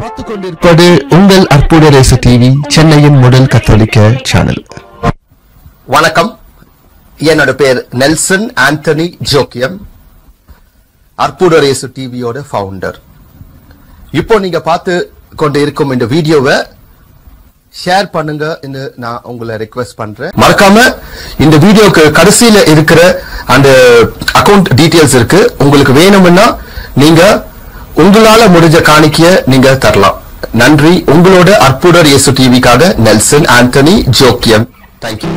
பார்த்து கொண்டிருப்பது உங்கள் அற்புத ரேசு டிவி சென்னையின் முதல் கத்தோலிக்க சேனல் வணக்கம் என்னோட பேர் நெல்சன் ஆண்டனி ஜோக்கியம் அற்புதரேசு டிவியோட ஃபவுண்டர் இப்போ நீங்க பார்த்து கொண்டு இருக்கும் இந்த வீடியோவை ஷேர் பண்ணுங்க நான் உங்களை ரெக்வெஸ்ட் பண்றேன் மறக்காம இந்த வீடியோக்கு கடைசியில இருக்கிற அந்த அக்கவுண்ட் டீடைல்ஸ் இருக்கு உங்களுக்கு வேணும்னா நீங்க உங்களால முடிஞ்ச காணிக்கைய நீங்க தரலாம் நன்றி உங்களோட அற்புதர் இயேசு டிவிக்காக நெல்சன் ஆண்டனி ஜோக்கியம் தேங்க்யூ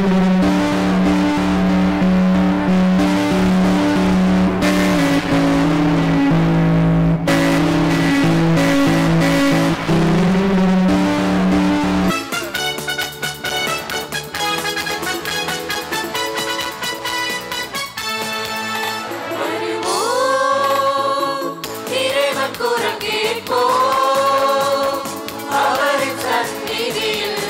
வருவோம், இறைவன் குரல் கேட்போம், அவரின் சந்நிதியில்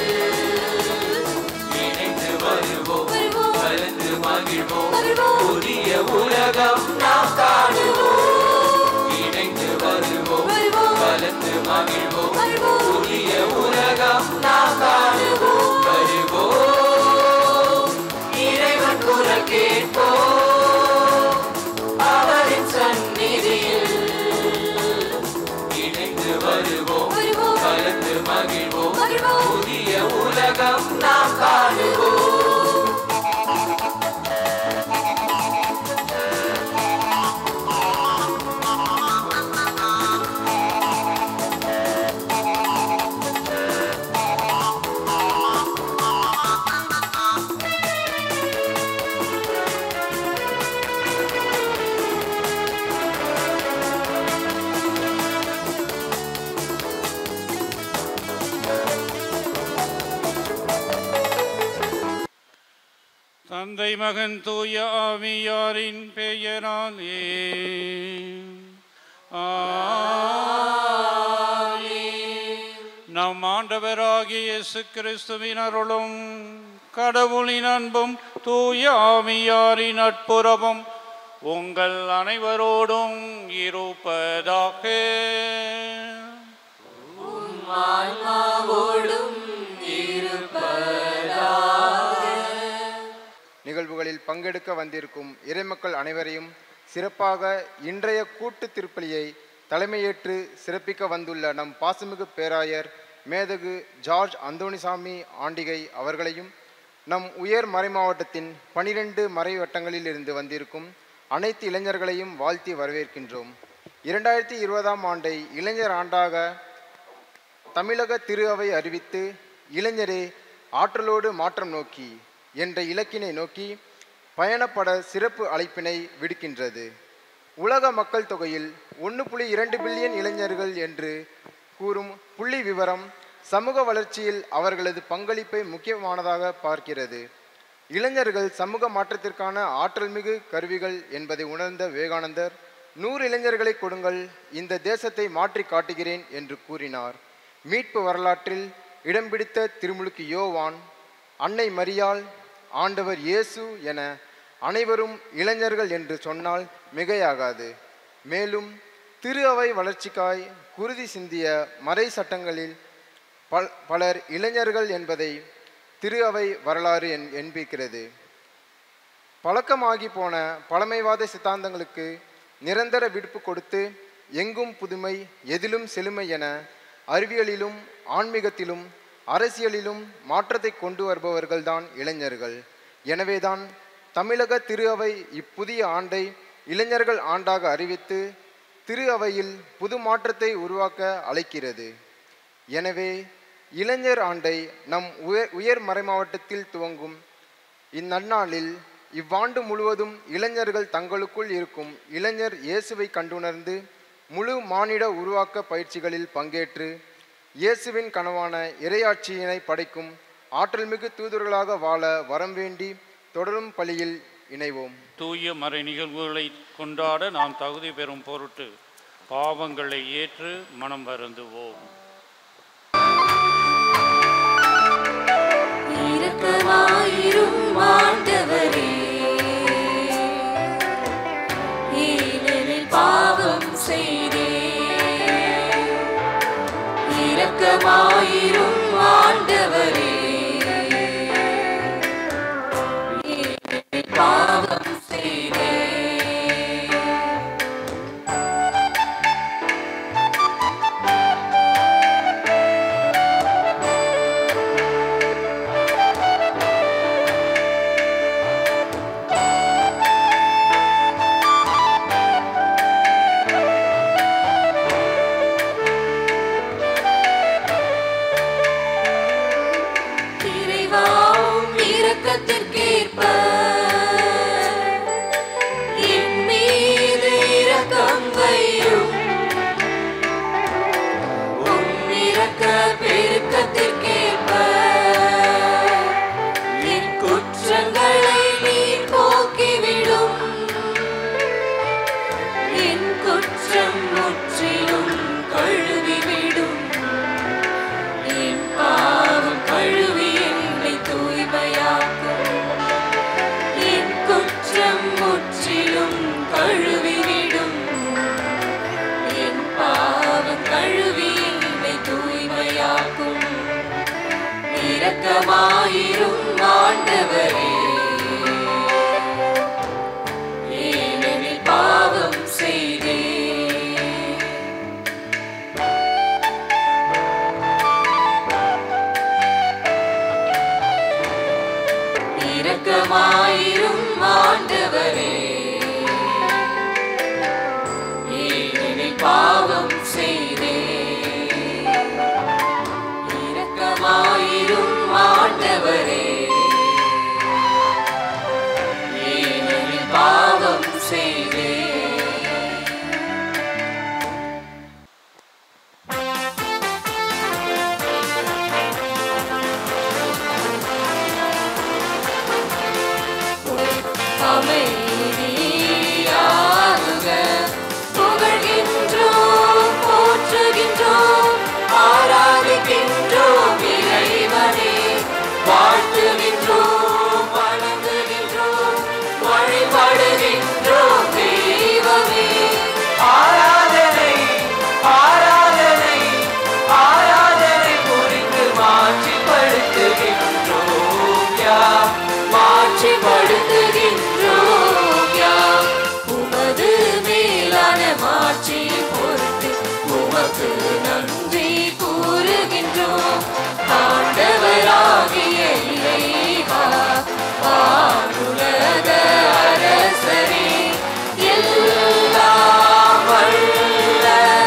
இணைந்து வருவோம் வருவோம், கலந்து மகிழ்வோம் வருவோம், புதிய உலகம் நாம் காணுவோம் இணைந்து வருவோம் வருவோம், கலந்து மகிழ்வோம் வருவோம், புதிய உலகம் நாம் காணுவோம் வருவோம் இறைவன் குரல் கேட்போம் அவரின் சந்நிதியில் இணைந்து வருவோம் வருவோம், கலந்து மகிழ்வோம் வருவோம். புதிய உலகம் நாம் காணுவோம் தந்தை மகன் தூய ஆவியாரின் பெயராலே ஆமென். நம் ஆண்டவராகிய இயேசு கிறிஸ்துவின் அருளும் கடவுளின் அன்பும் தூய ஆவியாரின் நட்புறவும் உங்கள் அனைவரோடும் இருப்பதாக நிகழ்வுகளில் பங்கெடுக்க வந்திருக்கும் இறைமக்கள் அனைவரையும் சிறப்பாக இன்றைய கூட்டு திருப்பலியை தலைமையேற்று சிறப்பிக்க வந்துள்ள நம் பாசமிகு பேராயர் மேதகு ஜார்ஜ் அந்தோணிசாமி ஆண்டிகை அவர்களையும் நம் உயர் மறைமாவட்டத்தின் பனிரெண்டு மறை வட்டங்களில் இருந்து வந்திருக்கும் அனைத்து இளைஞர்களையும் வாழ்த்தி வரவேற்கின்றோம் இரண்டாயிரத்தி இருபதாம் ஆண்டை இளைஞர் ஆண்டாக தமிழக திரு அவை அறிவித்து இளைஞரே ஆற்றலோடு மாற்றம் நோக்கி என்ற இலக்கினை நோக்கி பயணப்பட சிறப்பு அழைப்பினை விடுக்கின்றது உலக மக்கள் தொகையில் ஒன்று புள்ளி இரண்டு பில்லியன் இளைஞர்கள் என்று கூறும் புள்ளி விவரம் சமூக வளர்ச்சியில் அவர்களது பங்களிப்பை முக்கியமானதாக பார்க்கிறது இளைஞர்கள் சமூக மாற்றத்திற்கான ஆற்றல்மிகு கருவிகள் என்பதை உணர்ந்த விவேகானந்தர் நூறு இளைஞர்களை கொடுங்கள் இந்த தேசத்தை மாற்றி காட்டுகிறேன் என்று கூறினார் மீட்பு வரலாற்றில் இடம் பிடித்த திருமுழுக்கு யோவான் அன்னை மரியாள் ஆண்டவர் இயேசு என அனைவரும் இளைஞர்கள் என்று சொன்னால் மிகையாகாது மேலும் திரு அவை வளர்ச்சிக்காய் குருதி சிந்திய மறை சட்டங்களில் பல் பலர் இளைஞர்கள் என்பதை திரு அவை வரலாறு என் என்பிக்கிறது பழக்கமாகி போன பழமைவாத சித்தாந்தங்களுக்கு நிரந்தர விடுப்பு கொடுத்து எங்கும் புதுமை எதிலும் செழுமை என அறிவியலிலும் ஆன்மீகத்திலும் அரசியலிலும் மாற்றத்தை கொண்டு வருபவர்கள்தான் இளைஞர்கள் எனவேதான் தமிழக திரு அவை இப்புதிய ஆண்டை இளைஞர்கள் ஆண்டாக அறிவித்து திரு அவையில் புது மாற்றத்தை உருவாக்க அழைக்கிறது எனவே இளைஞர் ஆண்டை நம் உயர் உயர் மறைமாவட்டத்தில் துவங்கும் இந்நன்னாளில் இவ்வாண்டு முழுவதும் இளைஞர்கள் தங்களுக்குள் இருக்கும் இளைஞர் இயேசுவை கண்டுணர்ந்து முழு மானிட உருவாக்க பயிற்சிகளில் பங்கேற்று இயேசுவின் கனவான இறையாட்சியினை படைக்கும் ஆற்றல்மிகு தூதர்களாக வாழ வரம் வேண்டி தொடரும் பலியில் இணைவோம் தூய மறை நிகழ்வுகளை கொண்டாட நாம் தகுதி பெறும் பொருட்டு பாவங்களை ஏற்று மனம் வருந்துவோம் இரக்கமாயிரும் ஆண்டவரே ஏனெனில் பாவம் செய்தே இறைவாவும் இரக்கத்திற்கேற்ப என் மீது இரக்கம் வையும் உம் இரக்க பெருக்கத்திற்கேற்ப என் குற்றங்களை நீ போக்கிவிடும் என் குற்றம் முற்றிலும் கழுவிவிடும் என் பாவம் கழுவி என்னை தூய்மையாக்கும் என் குற்றம் முற்றிலும் கழுவிவிடும் என் பாவம் கழுவி என்னை தூய்மையாக்கும் இரக்கமாயிரும் ஆண்டவரே ஏனெனில் பாவம் செய்தேன் இரக்கமாயிரும் ஆண்டவரே ஏனெனில் பாவம் செய்தேன் இரக்கமாயிரும் ஆண்டவரே ஏனெனில் பாவம் செய்தேன் அமைதியாகுக. புகழ்கின்றோம், போற்றுகின்றோம், ஆராதிக்கின்றோம் இறைவனே. வாழ்த்துகின்றோம், வணங்குகின்றோம், வழிபடுகின்றோம் தெய்வமே. ஆராதனை ஆராதனை ஆராதனை புரிந்து மாற்றிப்படுத்துகின்றோம் யாம் மாட்சிப்படுத்துகின்றோம் யாம். உமது மேலான மாட்சியை பொறுத்து உமக்கு நன்றி கூறுகின்றோம் ஆண்டவராகிய இறைவா வானுலக அரசரே எல்லாம் வல்ல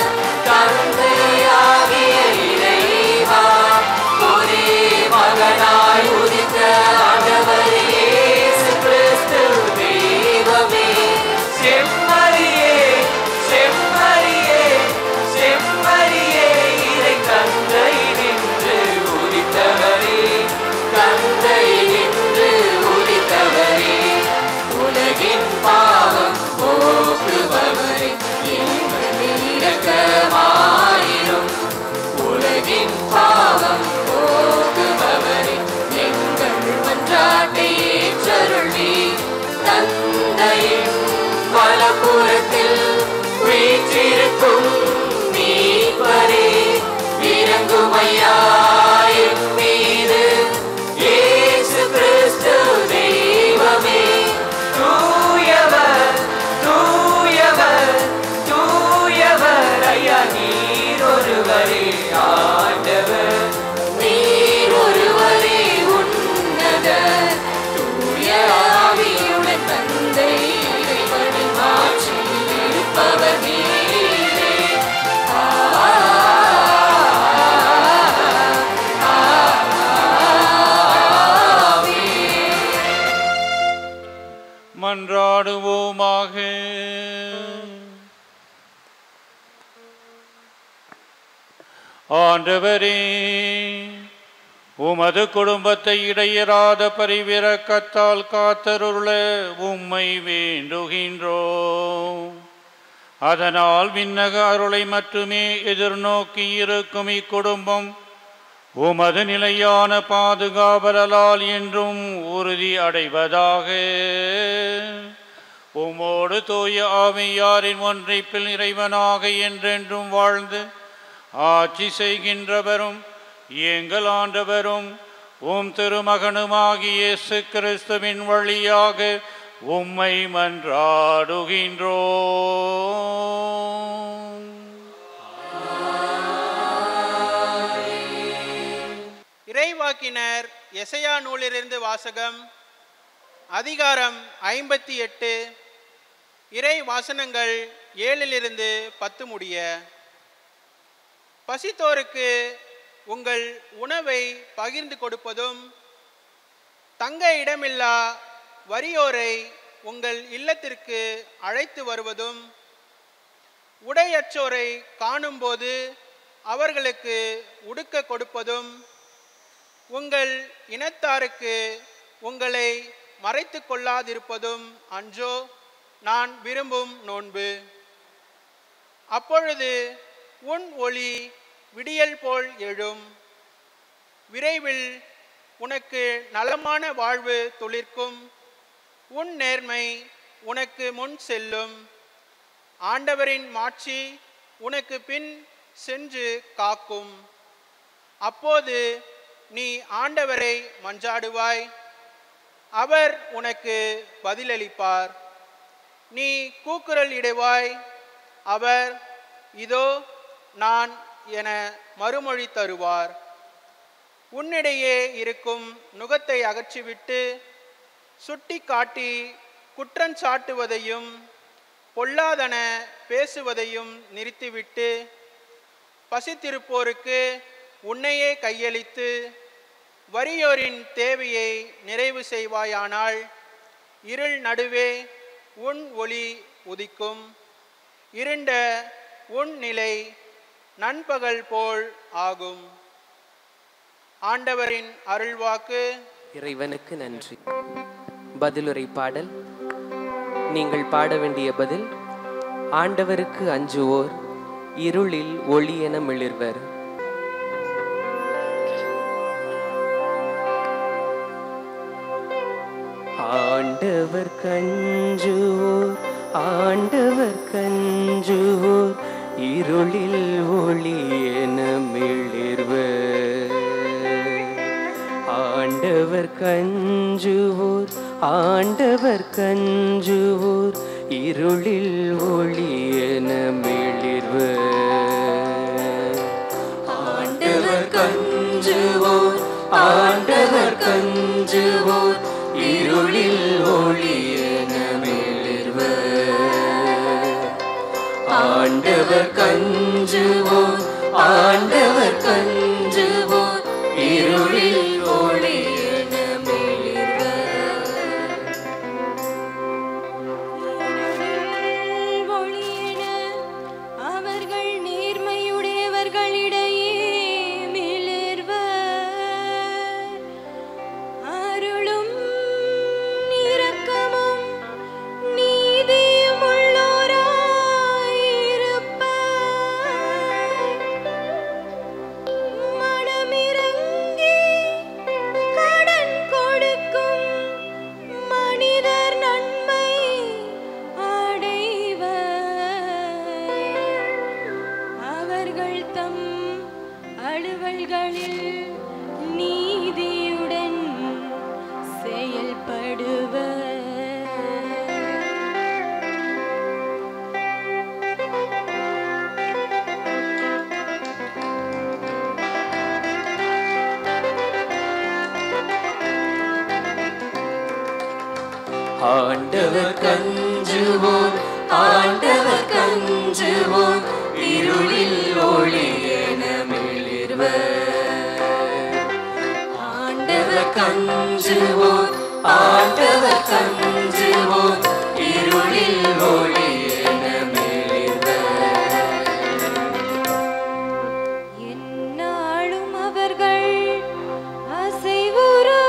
தந்தையாகிய இறைவா ஒரே மகனாய் உதித்த ஆண்டவர் இயேசு கிறிஸ்து தெய்வமே செம்மறியே செம்மறியே செம்மறியே இறை தந்தை நின்று உதித்தவரே தந்தை நின்று உதித்தவரே உலகின் பாவம் போக்குபவரே எங்கள் இரக்கமாயிரும் உலகின் பாவம் போக்குபவரே எங்கள் மன்றாட்டை ஏற்றருள்வி தந்தையின் வலப்புறத்தில் வீற்றிருக்கும் மீட்பரே இறங்குமையா என் மீது இயேசு கிறிஸ்து தெய்வமே தூயவர் தூயவர் தூயவர் ஐயா நீர் ஒருவரே ஆண்டவர் நீர் ஒருவரே உன்னத தூய ஆவியுடன் தந்தை இறைவனின் ஆட்சியில் இருப்பவர் நீரே ஆ, ஆமென். மன்றாடுவோமாக ஆண்டவரே உமது குடும்பத்தை இடையராத பரிவிரக்கத்தால் காத்தருள உம்மை வேண்டுகின்றோம் அதனால் விண்ணக அருளை மட்டுமே எதிர்நோக்கி இருக்கும் இக்குடும்பம் உமது நிலையான பாதுகாவலால் என்றும் உறுதி அடைவதாக உமோடு தூய ஆவியாரின் ஒன்றைப்பில் இறைவனாக என்றென்றும் வாழ்ந்து ஆட்சி செய்கின்றவரும் எங்கள் ஆண்டவரும் உம் திருமகனுமாகிய இயேசு கிறிஸ்துவின் வழியாக உம்மை மன்றாடுகின்றோம் இறைவாக்கினர் எசையா நூலிலிருந்து வாசகம் அதிகாரம் ஐம்பத்தி எட்டு இறை வாசனங்கள் ஏழிலிருந்து பத்து முடிய பசித்தோருக்கு உங்கள் உணவை பகிர்ந்து கொடுப்பதும் தங்க இடமில்லா வறியோரை உங்கள் இல்லத்திற்கு அழைத்து வருவதும் உடையற்றோரை காணும்போது அவர்களுக்கு உடுக்க கொடுப்பதும் உங்கள் இனத்தாருக்கு உங்களை மறைத்து கொள்ளாதிருப்பதும் அன்றோ நான் விரும்பும் நோன்பு அப்பொழுது உன் ஒளி விடியல் போல் எழும் விரைவில் உனக்கு நலமான வாழ்வு துளிர்க்கும் உன் நேர்மை உனக்கு முன் செல்லும் ஆண்டவரின் மாட்சி உனக்கு பின் சென்று காக்கும் அப்போது நீ ஆண்டவரை மன்றாடுவாய் அவர் உனக்கு பதிலளிப்பார் நீ கூக்குரல் இடுவாய் அவர் இதோ நான் என மறுமொழி தருவார் உன்னிடையே இருக்கும் நுகத்தை அகற்றிவிட்டு சுட்டி காட்டி குற்றஞ்சாட்டுவதையும் பொல்லாதன பேசுவதையும் நிறுத்திவிட்டு பசித்திருப்போருக்கு உன்னையே கையளித்து வறியோரின் தேவையை நிறைவு செய்வாயானால் இருள் நடுவே உன் ஒளி உதிக்கும் இருண்ட உன் நிலை நண்பகல் போல் ஆகும் ஆண்டவரின் அருள்வாக்கு இறைவனுக்கு நன்றி பதிலுரை பாடல் நீங்கள் பாட வேண்டிய பதில் ஆண்டவருக்கு அஞ்சுவோர் இருளில் ஒளி என மிளிர்வர் ஆண்டவர் கஞ்சுவோர் ஆண்டவர் கஞ்சுவோர் இருளில் ஒளி என மிளிர்வர் ஆண்டவர் கஞ்சுவோர் ஆண்டவர் கஞ்சுவோர் இருளில் ஒளி என மிளிர்வர் ஆண்டவர் கஞ்சுவோர் ஆண்டவர் கஞ்சுவோர் இருளில் ஒளி என மிளிர்வர் ஆண்டவர் கஞ்சுவோர் ஆண்டவர் கஞ்சுவோர் இருளில் ஒளி என மிளிர்வர் ஒளியென அவர்கள் நேர்மையுடையவர்களிடையே மிளிர்வர் அருளும் இரக்கமும் நீதியும் உள்ளோராயிருப்பர் மனமிரங்கி கடன் கொடுக்கும் மனிதர் நன்மை அடைவர் அவர்கள் தம் அலுவல்களில் நீதியுடன் செயல்படுவர் ஆண்டவர் கஞ்சுவோர் ஆண்டவர் கஞ்சுவோர் இருளில் ஒளி என மிளிர்வர் ஆண்டவர் கஞ்சுவோர் ஆண்டவர் கஞ்சுவோர் இருளில் ஒளி என மிளிர்வர் எந்நாளும் அவர்கள் அசைவுறார்.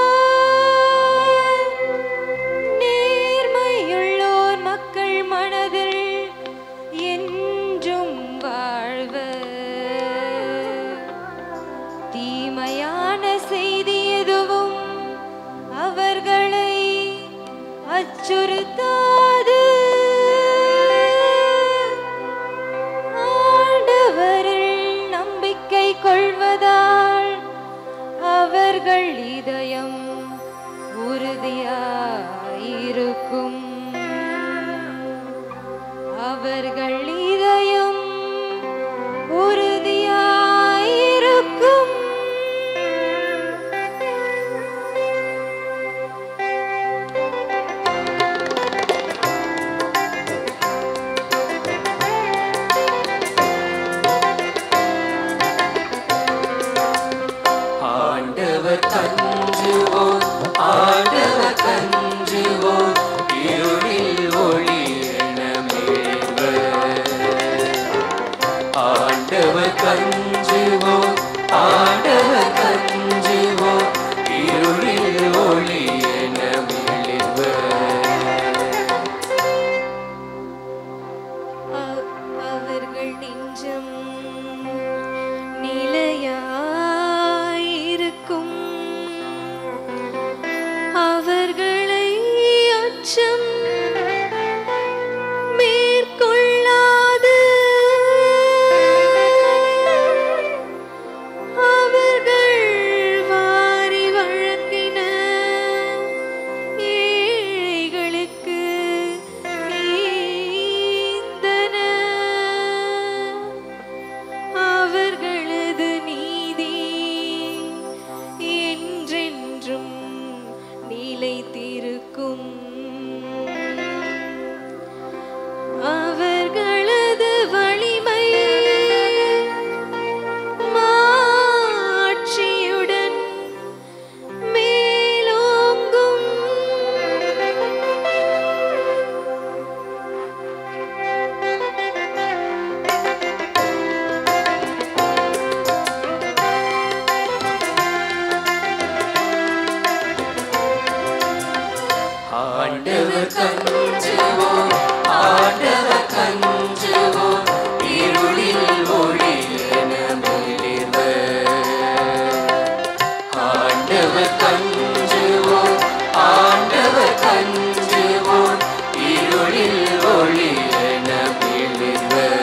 நேர்மையுள்ளோர் மக்கள் மனதில் என்றும் வாழ்வர். தீமையான செய்தி எதுவும் அவர்களை அச்சுறுத்தாது ஆண்டவரில் நம்பிக்கை கொள்வதால் அவர்கள் இதயம் உறுதியாயிருக்கும் அவர்கள் இதயம் உறுதியாயிருக்கும் ஆண்டவர் கஞ்சுவோர் ஆண்டவர் கஞ்சுவோர் இருளில் ஒளி என மிளிர்வர் ஆண்டவர் கஞ்சுவோர் ஆண்டவர் கஞ்சுவோர் இருளில் ஒளி என மிளிர்வர் அ- அவர்கள் நெஞ்சம் நிலையாயிருக்கும் அவர்களை அச்சம் மேற்கொள்ளாது அவர்கள் வாரி வழங்கின ஏழைகளுக்கு ஈந்தன அவர்களது நீதி என்றென்றும் நிலைத்திருக்கும் அவர்களது வலிமை மாட்சியுடன் மேலோங்கும் ஆண்டவர் கஞ்சுவோம் ஆண்டவர் கஞ்சுவோம் இருளில் ஒளி என மிளிர்வர் ஆண்டவர் கஞ்சுவோம் ஆண்டவர் கஞ்சுவோம் இருளில் ஒளி என மிளிர்வர்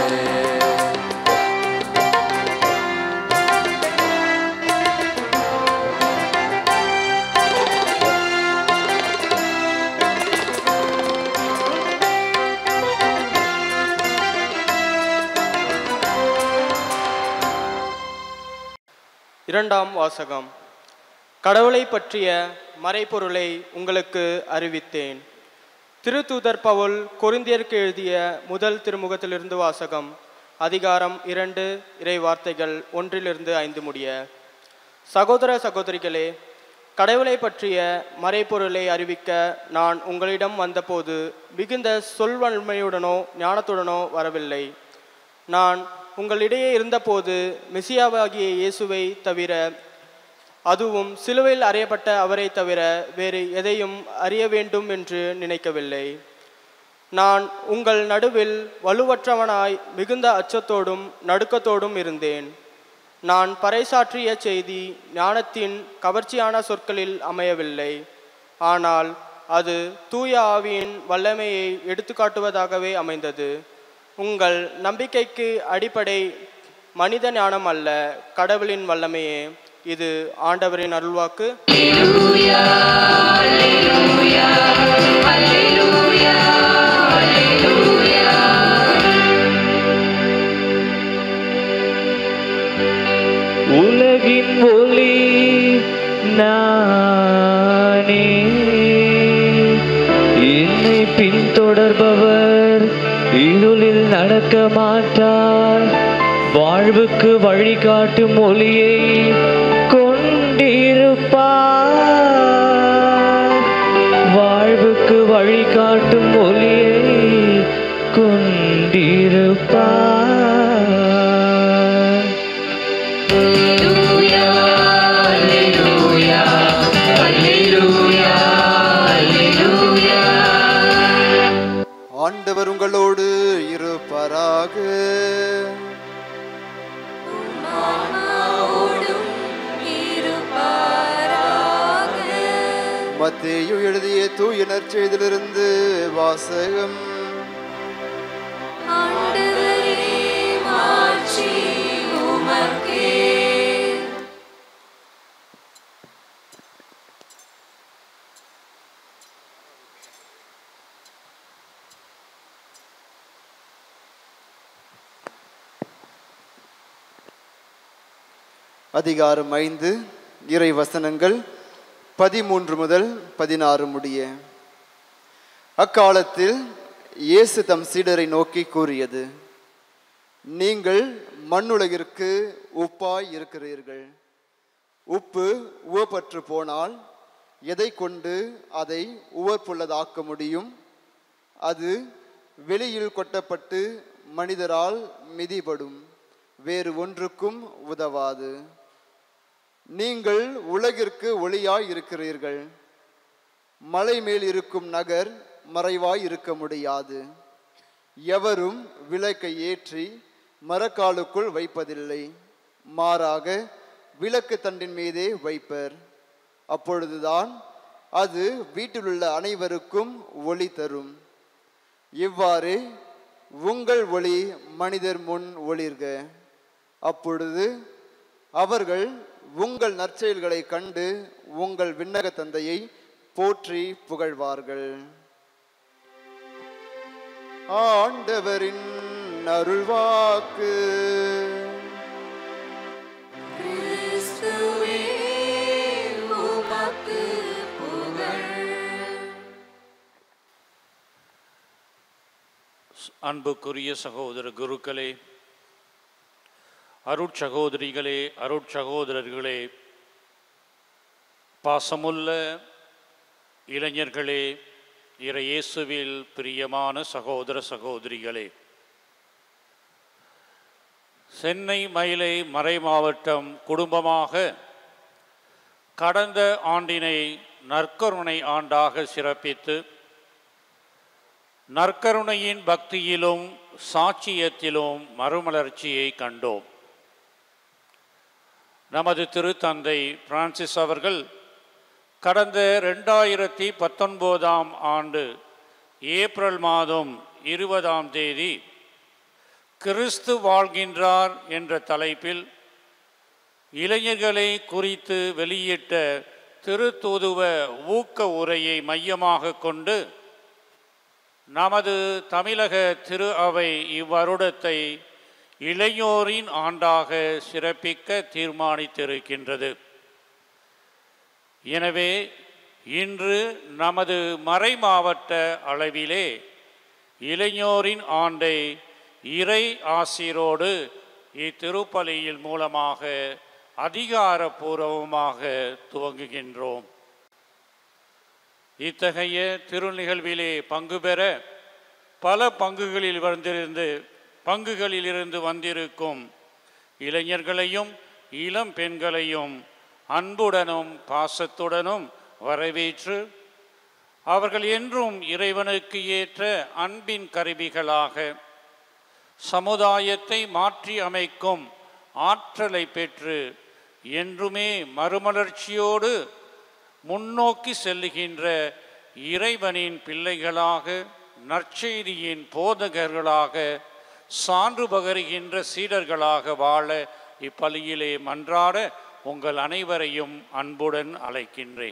இரண்டாம் வாசகம் கடவுளை பற்றிய மறைபொருளை உங்களுக்கு அறிவித்தேன் திருத்தூதர் பவுல் கொரிந்தியருக்கு எழுதிய முதல் திருமுகத்திலிருந்து வாசகம் அதிகாரம் இரண்டு இறை வார்த்தைகள் ஒன்றிலிருந்து ஐந்து முடிய சகோதர சகோதரிகளே கடவுளை பற்றிய மறைபொருளை அறிவிக்க நான் உங்களிடம் வந்தபோது மிகுந்த சொல்வன்மையுடனோ ஞானத்துடனோ வரவில்லை நான் உங்களிடையே இருந்தபோது மெசியாவாகிய இயேசுவை தவிர அதுவும் சிலுவையில் அறையப்பட்ட அவரை தவிர வேறு எதையும் அறிய வேண்டும் என்று நினைக்கவில்லை நான் உங்கள் நடுவில் வலுவற்றவனாய் மிகுந்த அச்சத்தோடும் நடுக்கத்தோடும் இருந்தேன் நான் பறைசாற்றிய செய்தி ஞானத்தின் கவர்ச்சியான சொற்களில் அமையவில்லை ஆனால் அது தூய ஆவியின் வல்லமையை எடுத்துக்காட்டுவதாகவே அமைந்தது உங்கள் நம்பிக்கைக்கு அடிப்படை மனித ஞானம் அல்ல கடவுளின் வல்லமையே இது ஆண்டவரின் அருள்வாக்கு உலகின் ஒளி நானே என்னை பின்தொடர்பவர் இருளில் நடக்க மாட்டார் வாழ்வுக்கு வழிகாட்டும் ஒளியை கொண்டிருப்பார் வாழ்வுக்கு வழிகாட்டும் ஒளியை கொண்டிருப்பார் ஆண்டவர் உங்களோடு இருப்பாராக ஆன்மாவோடும் இருப்பாராக. மத்தேயு எழுதிய தூய நற்செய்திலிருந்து வாசகம் ஆண்டவரே, மாட்சி உமக்கே. அதிகாரம் ஐந்து இறை வசனங்கள் பதிமூன்று முதல் பதினாறு முடிய அக்காலத்தில் இயேசு தம் சீடரை நோக்கி கூறியது நீங்கள் மண்ணுலகிற்கு உப்பாய் இருக்கிறீர்கள் உப்பு உவப்பற்று போனால் எதை கொண்டு அதை உவர்ப்புள்ளதாக்க முடியும் அது வெளியில் கொட்டப்பட்டு மனிதரால் மிதிபடும் வேறு ஒன்றுக்கும் உதவாது நீங்கள் உலகிற்கு ஒளியாய் இருக்கிறீர்கள் மலை மேல் இருக்கும் நகர் மறைவாய் இருக்க முடியாது எவரும் விளக்கை ஏற்றி மரக்காலுக்குள் வைப்பதில்லை மாறாக விளக்கு தண்டின் மீதே வைப்பர் அப்பொழுதுதான் அது வீட்டிலுள்ள அனைவருக்கும் ஒளி தரும் இவ்வாறு உங்கள் ஒளி மனிதர் முன் ஒளிர்க அப்பொழுது அவர்கள் உங்கள் நற்செயல்களை கண்டு உங்கள் விண்ணக தந்தையை போற்றி புகழ்வார்கள் ஆண்டவரின் அருள்வாக்கு கிறிஸ்துவே உமக்கு புகழ் அன்புக்குரிய சகோதர குருக்களே அருட்சகோதரிகளே அருட்சகோதரர்களே பாசமுள்ள இளைஞர்களே இறையேசுவில் பிரியமான சகோதர சகோதரிகளே சென்னை மயிலை மறை மாவட்டம் குடும்பமாக கடந்த ஆண்டினை நற்கருணை ஆண்டாக சிறப்பித்து நற்கருணையின் பக்தியிலும் சாட்சியத்திலும் மறுமலர்ச்சியை கண்டோம் நமது திருத்தந்தை பிரான்சிஸ் அவர்கள் கடந்த ரெண்டாயிரத்தி பத்தொன்பதாம் ஆண்டு ஏப்ரல் மாதம் இருபதாம் தேதி கிறிஸ்து வாழ்கின்றார் என்ற தலைப்பில் இளைஞர்களை குறித்து வெளியிட்ட திருத்தூதுவ ஊக்க உரையை மையமாக கொண்டு நமது தமிழக திரு அவை இவ்வருடத்தை இளையோரின் ஆண்டாக சிறப்பிக்க தீர்மானித்திருக்கின்றது எனவே இன்று நமது மறை மாவட்ட அளவிலே இளைஞரின் ஆண்டை இறை ஆசிரோடு இத்திருப்பலியில் மூலமாக அதிகாரப்பூர்வமாக துவங்குகின்றோம் இத்தகைய திருநிகழ்விலே பங்கு பெற பல பங்குகளில் வந்திருந்து பங்குகளிலிருந்து வந்திருக்கும் இளைஞர்களையும் இளம் பெண்களையும் அன்புடனும் பாசத்துடனும் வரவேற்று அவர்கள் என்றும் இறைவனுக்கு ஏற்ற அன்பின் கருவிகளாக சமுதாயத்தை மாற்றி அமைக்கும் ஆற்றலை பெற்று என்றுமே மறுமலர்ச்சியோடு முன்னோக்கி செல்லுகின்ற இறைவனின் பிள்ளைகளாக நற்செய்தியின் போதகர்களாக சான்று பகருகின்ற சீடர்களாக வாழ இப்பலியிலே மன்றாட உங்கள் அனைவரையும் அன்புடன் அழைக்கின்றேன்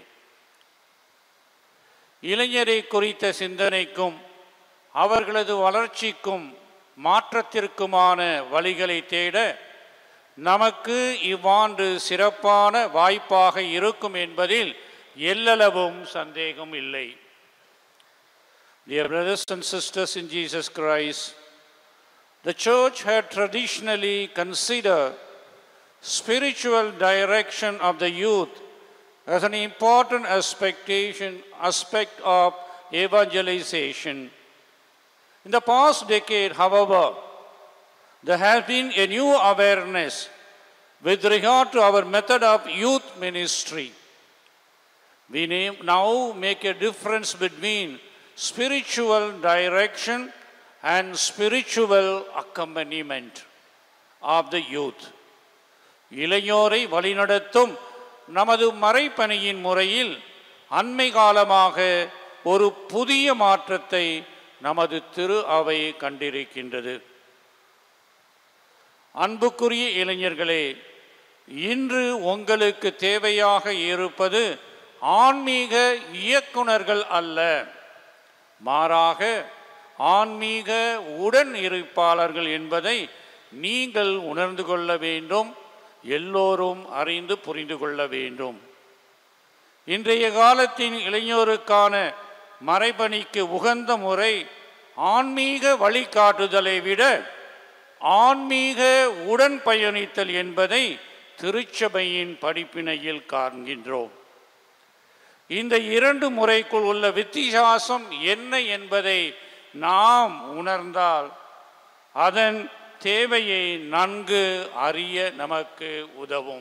இளைஞரை குறித்த சிந்தனைக்கும் அவர்களது வளர்ச்சிக்கும் மாற்றத்திற்குமான வழிகளை தேட நமக்கு இவ்வாண்டு சிறப்பான வாய்ப்பாக இருக்கும் என்பதில் எல்லளவும் சந்தேகம் இல்லை Dear brothers and sisters in Jesus Christ, the church had traditionally considered spiritual direction of the youth as an important aspectation, aspect of evangelization. In the past decade, however, there has been a new awareness with regard to our method of youth ministry. We name- now make a difference between spiritual direction and spiritual accompaniment of the youth. இளையோரை வழிநடத்தும் நமது மறைப்பணியின் முறையில் அண்மை காலமாக ஒரு புதிய மாற்றத்தை நமது திரு அவை கண்டிருக்கின்றது அன்புக்குரிய இளைஞர்களே இன்று உங்களுக்கு தேவையாக இருப்பது ஆன்மீக இயக்குனர்கள் அல்ல மாறாக ஆன்மீக உடன் இருப்பாளர்கள் என்பதை நீங்கள் உணர்ந்து கொள்ள வேண்டும் எல்லோரும் அறிந்து புரிந்து கொள்ள வேண்டும் இன்றைய காலத்தின் இளைஞருக்கான மறைபணிக்கு உகந்த முறை ஆன்மீக வழிகாட்டுதலை விட ஆன்மீக உடன் பயணித்தல் என்பதை திருச்சபையின் படிப்பினையில் காண்கின்றோம் இந்த இரண்டு முறைக்குள் உள்ள வித்தியாசம் என்ன என்பதை நாம் உணர்ந்தால் அதன் தேவையை நன்கு அறிய நமக்கு உதவும்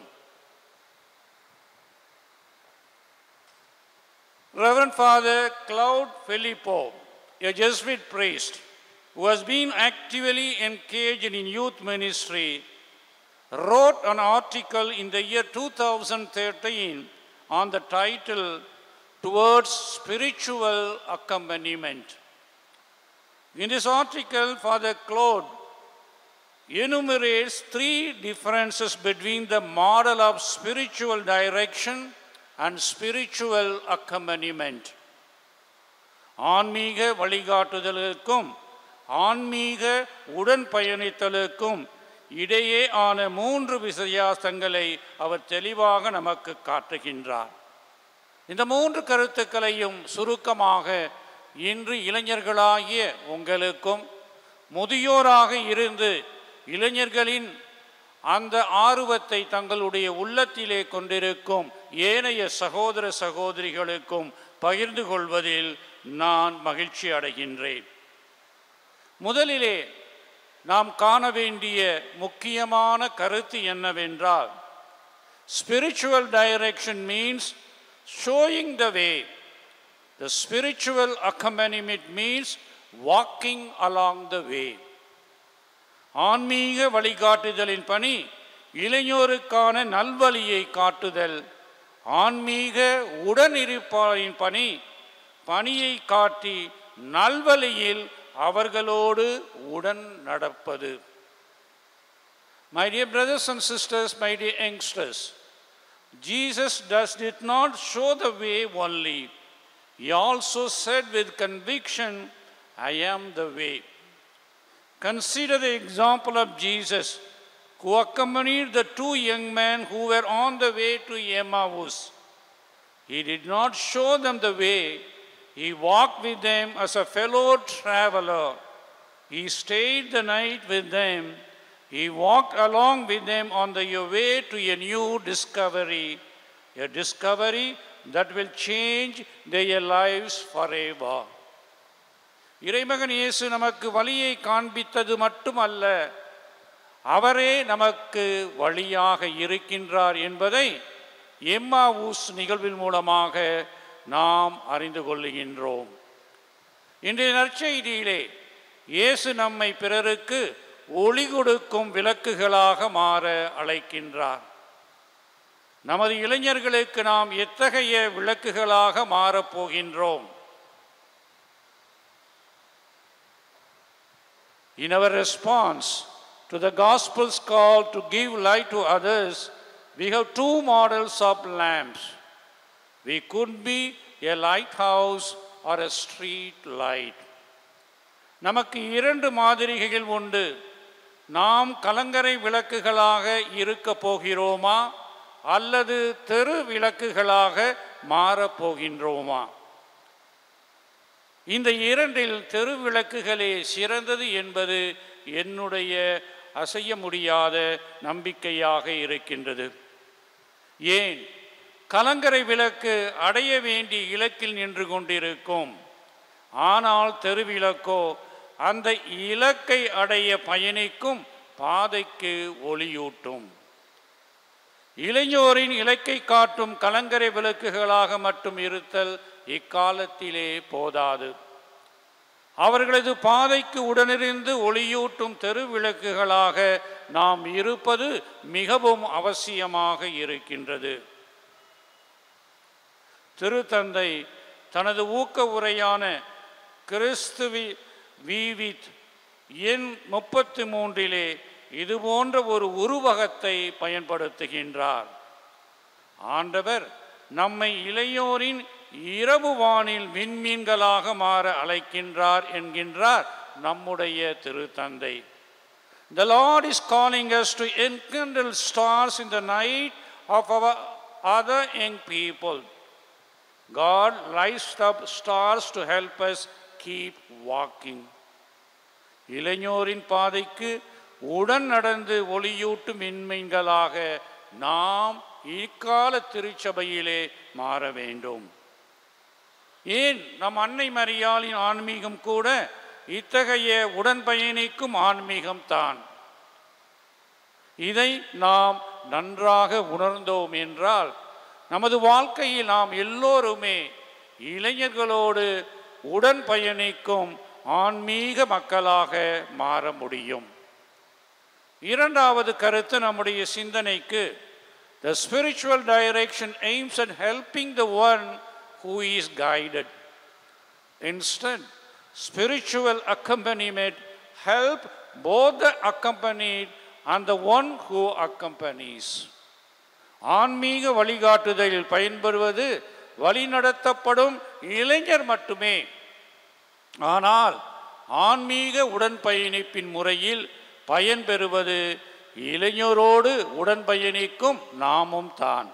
Reverend Father Claude Filippo, a Jesuit priest who has been actively engaged in youth ministry, wrote an article in the year 2013 on the title Towards Spiritual Accompaniment. In this article, Father Claude enumerates three differences between the model of spiritual direction and spiritual accompaniment. ஆன்மீக வழிகாட்டுதலுக்கும் ஆன்மீக உடன் பயணித்தலுக்கும் இடையே ஆன மூன்று வித்தியாசங்களை அவர் தெளிவாக நமக்கு காட்டுகின்றார் இந்த மூன்று கருத்துக்களையும் சுருக்கமாக இன்று இளைஞர்களாகிய உங்களுக்கும் முதியோராக இருந்து இளைஞர்களின் அந்த ஆர்வத்தை தங்களுடைய உள்ளத்திலே கொண்டிருக்கும் ஏனைய சகோதர சகோதரிகளுக்கும் பகிர்ந்து கொள்வதில் நான் மகிழ்ச்சி அடைகின்றேன் முதலிலே நாம் காண வேண்டிய முக்கியமான கருத்து என்னவென்றால் spiritual direction means showing the way the spiritual accompaniment means walking along the way ஆன்மீக வழிகாட்டுதலின் பணி இளைஞருக்கான நல்வழியை காட்டுதல் ஆன்மீக உடனிருப்பாரின் பணி பணியை காட்டி நல்வழியில் அவர்களோடு உடன் நடப்பது My dear brothers and sisters, my dear youngsters, Jesus does did not show the way only. He also said with conviction, I am the way. Consider the example of Jesus, who accompanied the two young men who were on the way to Emmaus. He did not show them the way, he walked with them as a fellow traveler. He stayed the night with them. He walked along with them on the way to a new discovery, a discovery that will change their lives forever. இறைமகன் இயேசு நமக்கு வழியை காண்பித்தது மட்டுமல்ல அவரே நமக்கு வழியாக இருக்கின்றார் என்பதை எம்மா ஊஸ் நிகழ்வின் மூலமாக நாம் அறிந்து கொள்ளுகின்றோம் இன்றைய நற்செய்தியிலே இயேசு நம்மை பிறருக்கு ஒளி கொடுக்கும் விளக்குகளாக மாற அழைக்கின்றார் நமது இளைஞர்களுக்கு நாம் எத்தகைய விளக்குகளாக மாறப்போகின்றோம் In our response to the gospel's call to give light to others, we have two models of lamps. We could be a lighthouse or a street light. நமக்கு இரண்டு மாதிரிகள் உண்டு நாம் கலங்கரை விளக்குகளாக இருக்க போகிறோமா அல்லது தெரு விளக்குகளாக மாறப் போகின்றோமா இந்த இரண்டில் தெரு விளக்குகளே சிறந்தது என்பது என்னுடைய அசைய முடியாத நம்பிக்கையாக இருக்கின்றது ஏன் கலங்கரை விளக்கு அடைய வேண்டிய இலக்கில் நின்று கொண்டிருக்கும் ஆனால் தெருவிளக்கோ அந்த இலக்கை அடைய பயணிக்கும் பாதைக்கு ஒளியூட்டும் இளைஞரின் இலக்கை காட்டும் கலங்கரை விளக்குகளாக மட்டும் இருத்தல் இக்காலத்திலே போதாது அவர்களது பாதைக்கு உடனிருந்து ஒளியூட்டும் தெருவிளக்குகளாக நாம் இருப்பது மிகவும் அவசியமாக இருக்கின்றது திருத்தந்தை தனது ஊக்க உரையான கிறிஸ்துவி வீவித் எண் முப்பத்தி மூன்றிலே இது போன்ற ஒரு உருவகத்தை பயன்படுத்துகின்றார் ஆண்டவர் நம்மை இளையோரின் இரவு வானில் விண்மீன்களாக மாற அழைக்கின்றார் என்கின்றார் நம்முடைய திருத்தந்தை The Lord is calling us to enkindle stars in the night of our other young people. God lights up stars to help us keep walking. இளைஞரின் பாதைக்கு உடன் நடந்து ஒளியூட்டும் மின்மீன்களாக நாம் இக்கால திருச்சபையிலே மாற வேண்டும் ஏன் நம் அன்னை மரியாளின் ஆன்மீகம் கூட இத்தகைய உடன்பயணிக்கும் ஆன்மீகம் தான் இதை நாம் நன்றாக உணர்ந்தோம் என்றால் நமது வாழ்க்கையில் நாம் எல்லோருமே இளைஞர்களோடு உடன் பயணிக்கும் ஆன்மீக மக்களாக மாற முடியும் இரண்டாவது கருத்து நம்முடைய சிந்தனைக்கு The spiritual direction aims at helping the one who is guided. Instead, spiritual accompaniment help both the accompanied and the one who accompanies. ஆன்மீக வழிகாட்டுதலில் பயன்பெறுவது வழிநடத்தப்படும் இளைஞர் மட்டுமே ஆனால் ஆன்மீக உடன்பயணிப்பின் முறையில் பயன்பெறுவது இளைஞரோடு உடன்பயணிக்கும் நாமும் தான்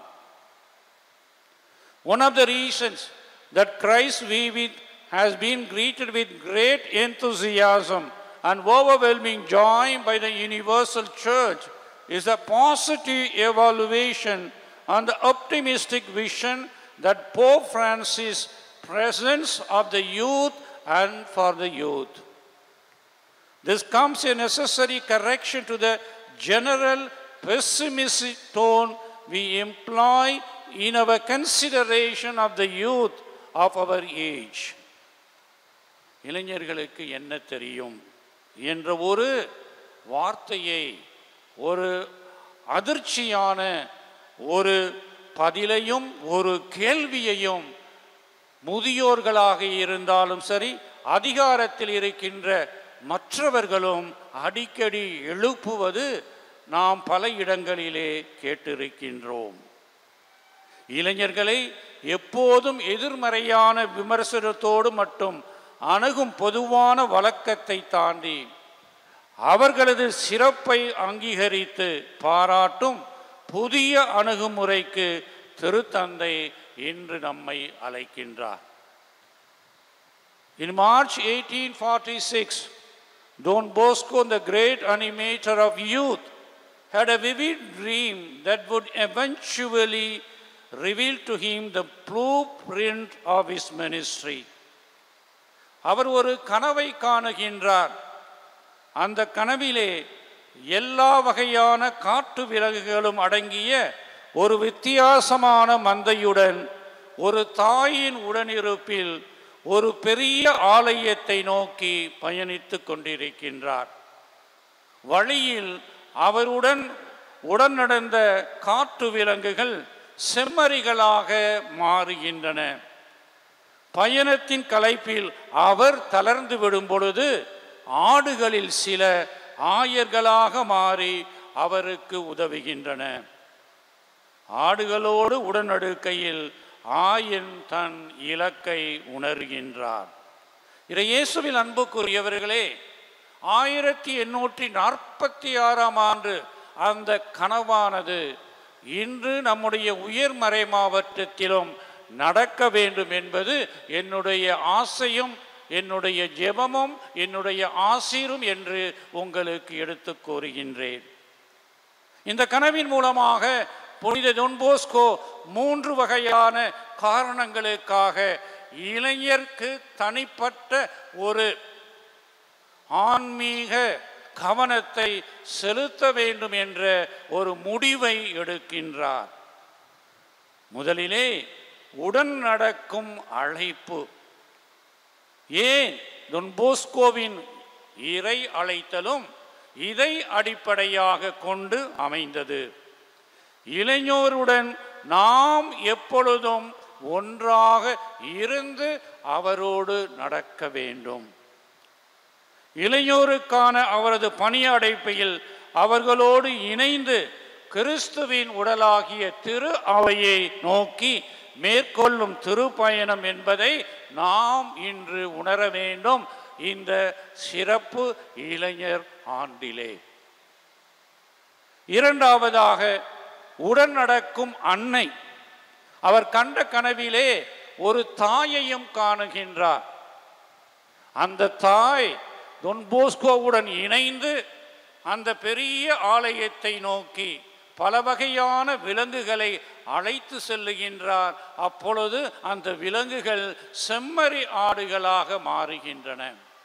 One of the reasons that Christ we with has been greeted with great enthusiasm and overwhelming joy by the universal church is the positive evaluation and the optimistic vision that Pope Francis presents of the youth and for the youth. This comes a necessary correction to the general pessimistic tone we employ in our consideration of the youth of our age. இளைஞர்களுக்கு என்ன தெரியும் என்ற ஒரு வார்த்தையை ஒரு அதிர்ச்சியான ஒரு பதிலையும் ஒரு கேள்வியையும் முதியோர்களாக இருந்தாலும் சரி அதிகாரத்தில் இருக்கின்ற மற்றவர்களும் அடிக்கடி எழுப்புவது நாம் பல இடங்களிலே கேட்டிருக்கின்றோம் இளைஞர்களை எப்போதும் எதிர்மறையான விமர்சனத்தோடு மட்டும் அணுகும் பொதுவான வழக்கத்தை தாண்டி அவர்களது சிறப்பை அங்கீகரித்து பாராட்டும் புதிய அணுகுமுறைக்கு திருத்தந்தை இன்று நம்மை அழைக்கின்றார் In March 1846, Don Bosco, the great animator of youth, had a vivid dream that would eventually reveal to him the blueprint of his ministry. அவர் ஒரு கனவை காணுகின்றார் அந்த கனவிலே எல்லா வகையான காட்டு விலங்குகளும் அடங்கிய ஒரு வித்தியாசமான மந்தையுடன் ஒரு தாயின் உடனிருப்பில் ஒரு பெரிய ஆலயத்தை நோக்கி பயணித்து கொண்டிருக்கின்றார் வழியில் அவருடன் உடன் நடந்த காட்டு விலங்குகள் செம்மறிகளாக மாறுகின்றன பயணத்தின் களைப்பில் அவர் தளர்ந்து விடும் பொழுது ஆடுகளில் சில ஆயர்களாக மாறி அவருக்கு உதவுகின்றன ஆடுகளோடு உடனடுக்கையில் ஆயன் தன் இலக்கை உணர்கின்றார் இதை இயேசுவில் அன்புக்குரியவர்களே ஆயிரத்தி எண்ணூற்றி நாற்பத்தி ஆறாம் ஆண்டு அந்த கனவானது இன்று நம்முடைய உயர்மறை மாவட்டத்திலும் நடக்க வேண்டும் என்பது என்னுடைய ஆசையும் என்னுடைய ஜெபமும் என்னுடைய ஆசீரும் என்று உங்களுக்கு எடுத்து கூறுகின்றேன் இந்த கனவின் மூலமாக புனித தொன்போஸ்கோ மூன்று வகையான காரணங்களுக்காக இளைஞருக்கு தனிப்பட்ட ஒரு ஆன்மீக கவனத்தை செலுத்த வேண்டும் என்ற ஒரு முடிவை எடுக்கின்றார் முதலிலே உடன் நடக்கும் அழைப்பு ஏன் தொன்போஸ்கோவின் இறை அழைத்தலும் இதை அடிப்படையாக கொண்டு அமைந்தது இளைஞருடன் நாம் எப்பொழுதும் ஒன்றாக இருந்து அவரோடு நடக்க வேண்டும் இளையோருக்கான அவரது பணி அடைப்பையில் அவர்களோடு இணைந்து கிறிஸ்துவின் உடலாகிய திரு அவையை நோக்கி மேற்கொள்ளும் திருப்பயணம் என்பதை நாம் இன்று உணர வேண்டும் இந்த சிறப்பு இளைஞர் ஆண்டிலே இரண்டாவதாக உடன் நடக்கும் அன்னை அவர் கண்ட கனவிலே ஒரு தாயையும் காணுகின்றார் அந்த தாய் தொன்போஸ்கோவுடன் இணைந்து அந்த பெரிய ஆலயத்தை நோக்கி பல வகையான விலங்குகளை அழைத்து செல்லுகின்றார் அப்பொழுது அந்த விலங்குகள் செம்மறி ஆடுகளாக மாறுகின்றன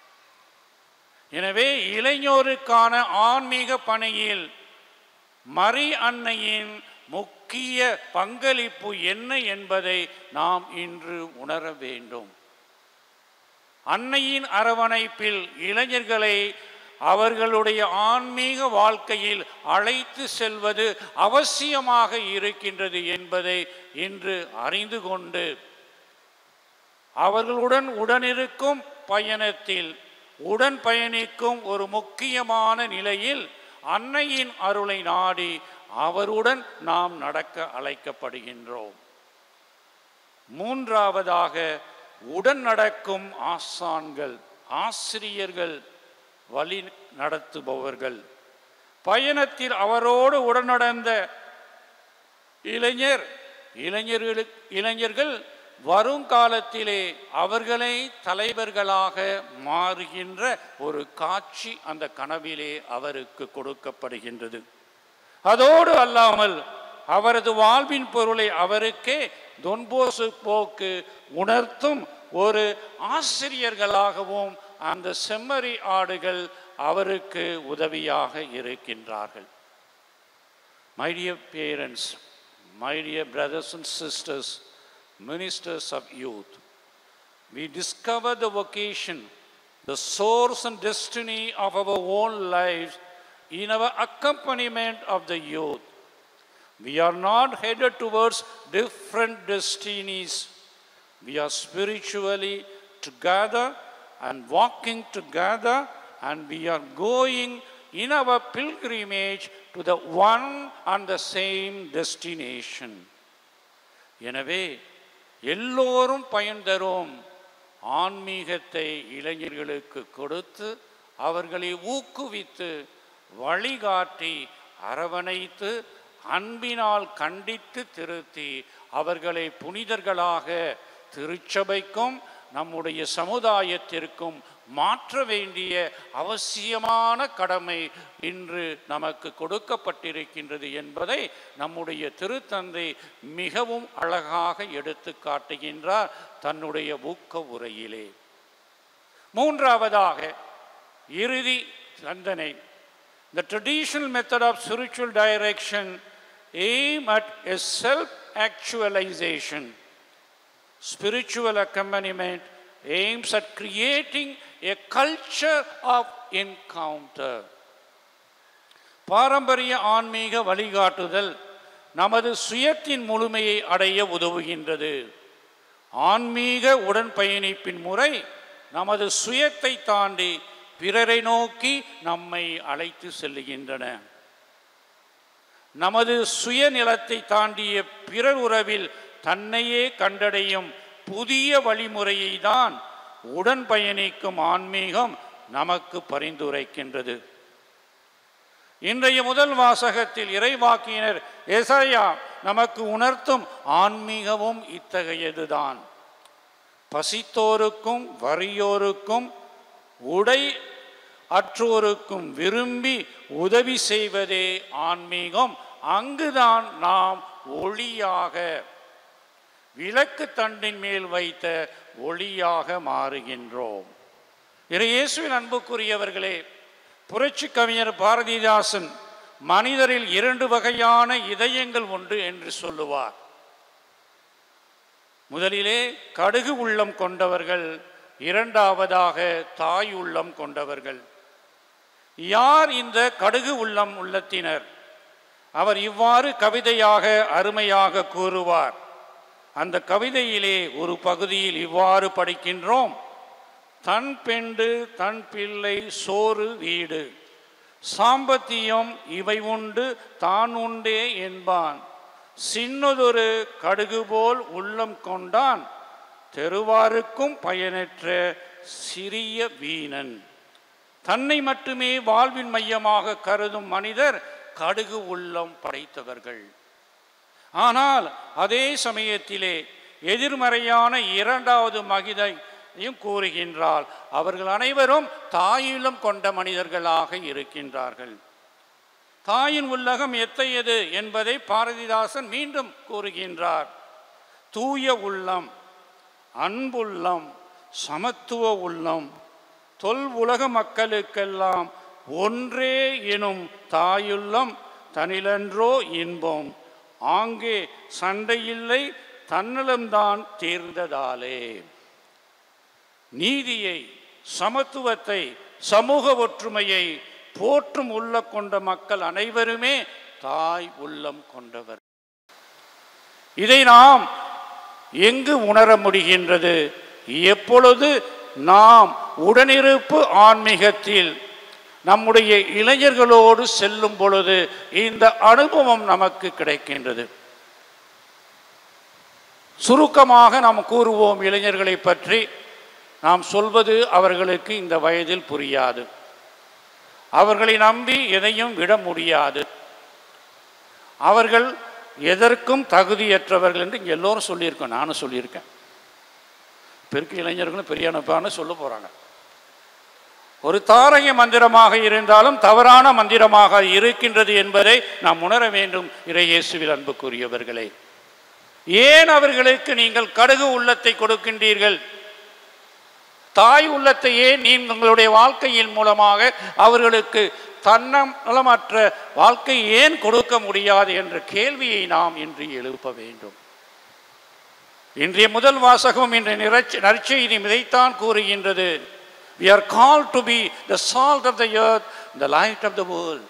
எனவே இளைஞருக்கான ஆன்மீக பணியில் மரி அன்னையின் முக்கிய பங்களிப்பு என்ன என்பதை நாம் இன்று உணர வேண்டும் அன்னையின் அரவணைப்பில் இளைஞர்களை அவர்களுடைய ஆன்மீக வாழ்க்கையில் அழைத்து செல்வது அவசியமாக இருக்கின்றது என்பதை இன்று அறிந்து கொண்டு அவர்களுடன் உடனிருக்கும் பயணத்தில் உடன் பயணிக்கும் ஒரு முக்கியமான நிலையில் அன்னையின் அருளை நாடி அவருடன் நாம் நடக்க அழைக்கப்படுகின்றோம் மூன்றாவதாக உடன் நடக்கும் ஆசான்கள் ஆசிரியர்கள் வழி நடத்துபவர்கள் பயணத்தில் அவரோடு உடன் நடந்த இளைஞர் இளைஞர்களுக்கு இளைஞர்கள் வருங்காலத்திலே அவர்களை தலைவர்களாக மாறுகின்ற ஒரு காட்சி அந்த கனவிலே அவருக்கு கொடுக்கப்படுகின்றது அதோடு அல்லாமல் அவரது வாழ்வின் பொருளை அவருக்கே தொன்போசு போக்கு உணர்த்தும் ஒரு ஆசிரியர்களாகவும் அந்த செம்மறி ஆடுகள் அவருக்கு உதவியாக இருக்கின்றார்கள் My dear parents, my dear brothers and sisters, ministers of youth, we discover the vocation, the source and destiny of our own lives in our accompaniment of the youth. We are not headed towards different destinies. We are spiritually together and walking together, and we are going in our pilgrimage to the one and the same destination. எனவே எல்லோரும் பயன் தரும் ஆன்மீகத்தை இளைஞர்களுக்கு கொடுத்து அவர்களை ஊக்குவித்து வழிகாட்டி அரவணைத்து அன்பினால் கண்டித்து திருத்தி அவர்களை புனிதர்களாக திருச்சபைக்கும் நம்முடைய சமுதாயத்திற்கும் மாற்ற வேண்டிய அவசியமான கடமை இன்று நமக்கு கொடுக்கப்பட்டிருக்கின்றது என்பதை நம்முடைய திருத்தந்தை மிகவும் அழகாக எடுத்து காட்டுகின்றார் தன்னுடைய ஊக்க உரையிலே மூன்றாவதாக இறுதி சிந்தனை The traditional method of spiritual direction aim at a self-actualization. Spiritual accompaniment aims at creating a culture of encounter. பாரம்பரிய ஆன்மீக வழிகாட்டுதல் நமது சுயத்தின் முழுமையை அடைய உதவுகின்றது ஆன்மீக உடன் பயணிப்பின் முறை நமது சுயத்தை தாண்டி பிறரை நோக்கி நம்மை அழைத்து செல்லுகின்றன நமது சுயநிலத்தை தாண்டிய பிறர் உறவில் தன்னையே கண்டடையும் புதிய வழிமுறையை தான் உடன் பயணிக்கும் ஆன்மீகம் நமக்கு பரிந்துரைக்கின்றது இன்றைய முதல் வாசகத்தில் இறைவாக்கினர் எசையா நமக்கு உணர்த்தும் ஆன்மீகமும் இத்தகையதுதான் பசித்தோருக்கும் வறியோருக்கும் உடை அற்றோருக்கும் விரும்பி உதவி செய்வதே ஆன்மீகம் அங்குதான் நாம் ஒளியாக விளக்கு தண்டின் மேல் வைத்த ஒளியாக மாறுகின்றோம் இயேசுவின் அன்புக்குரியவர்களே புரட்சி கவிஞர் பாரதிதாசன் மனிதரில் இரண்டு வகையான இதயங்கள் உண்டு என்று சொல்லுவார் முதலிலே கடுகு உள்ளம் கொண்டவர்கள் இரண்டாவதாக தாய் உள்ளம் கொண்டவர்கள் யார் இந்த கடுகு உள்ளம் உள்ளத்தினர் அவர் இவ்வாறு கவிதையாக அருமையாக கூறுவார் அந்த கவிதையிலே ஒரு பகுதியில் இவ்வாறு படிக்கின்றோம் தன் பெண்டு தன் பிள்ளை சோறு வீடு சாம்பத்தியம் இவை உண்டு தான் உண்டே என்பான் சின்னதொரு கடுகு போல் உள்ளம் கொண்டான் தெருவாருக்கும் பயனற்ற சிறிய வீணன் தன்னை மட்டுமே வாழ்வின் மையமாக கருதும் மனிதர் கடுகு உள்ளம் படைத்தவர்கள் ஆனால் அதே சமயத்திலே எதிர்மறையான இரண்டாவது மகிதையும் கூறுகின்றால் அவர்கள் அனைவரும் தாயுள்ளம் கொண்ட மனிதர்களாக இருக்கின்றார்கள் தாயின் உள்ளகம் எத்தையது என்பதை பாரதிதாசன் மீண்டும் கூறுகின்றார் தூய உள்ளம் அன்புள்ளம் சமத்துவ உள்ளம் தொல் உலக மக்களுக்கெல்லாம் ஒன்றே எனும் தாயுள்ளம் தனிலன்றோ இன்பம் ஆங்கே சண்டையில்லை தன்னலம்தான் தீர்ந்ததாலே நீதியை சமத்துவத்தை சமூக ஒற்றுமையை போற்றும் உள்ள கொண்ட மக்கள் அனைவருமே தாய் உள்ளம் கொண்டவர் இதை நாம் எங்கு உணர முடிகின்றது எப்பொழுது நாம் உடனிருப்பு ஆன்மீகத்தில் நம்முடைய இளைஞர்களோடு செல்லும் பொழுது இந்த அனுபவம் நமக்கு கிடைக்கின்றது சுருக்கமாக நாம் கூறுவோம் இளைஞர்களை பற்றி நாம் சொல்வது அவர்களுக்கு இந்த வயதில் புரியாது அவர்களை நம்பி எதையும் விட முடியாது அவர்கள் எதற்கும் தகுதியற்றவர்கள் என்று இங்க எல்லோரும் சொல்லியிருக்கோம் நானும் சொல்லியிருக்கேன் பெருக்கு இளைஞர்களும் பெரிய அனுப்பான்னு சொல்ல போகிறாங்க ஒரு தாரக மந்திரமாக இருந்தாலும் தவறான மந்திரமாக இருக்கின்றது என்பதை நாம் உணர வேண்டும் இறையேசுவில் அன்புக்குரியவர்களே ஏன் அவர்களுக்கு நீங்கள் கடுகு உள்ளத்தை கொடுக்கின்றீர்கள் தாய் உள்ளத்தை ஏன் நீ உங்களுடைய வாழ்க்கையின் மூலமாக அவர்களுக்கு தன்னலமற்ற வாழ்க்கை ஏன் கொடுக்க முடியாது என்ற கேள்வியை நாம் இன்று எழுப்ப வேண்டும் இன்றைய முதல் வாசகம் இன்றைய நிறச்ச நற்செய்தி இதைத்தான் கூறுகின்றது we are called to be the salt of the earth the light of the world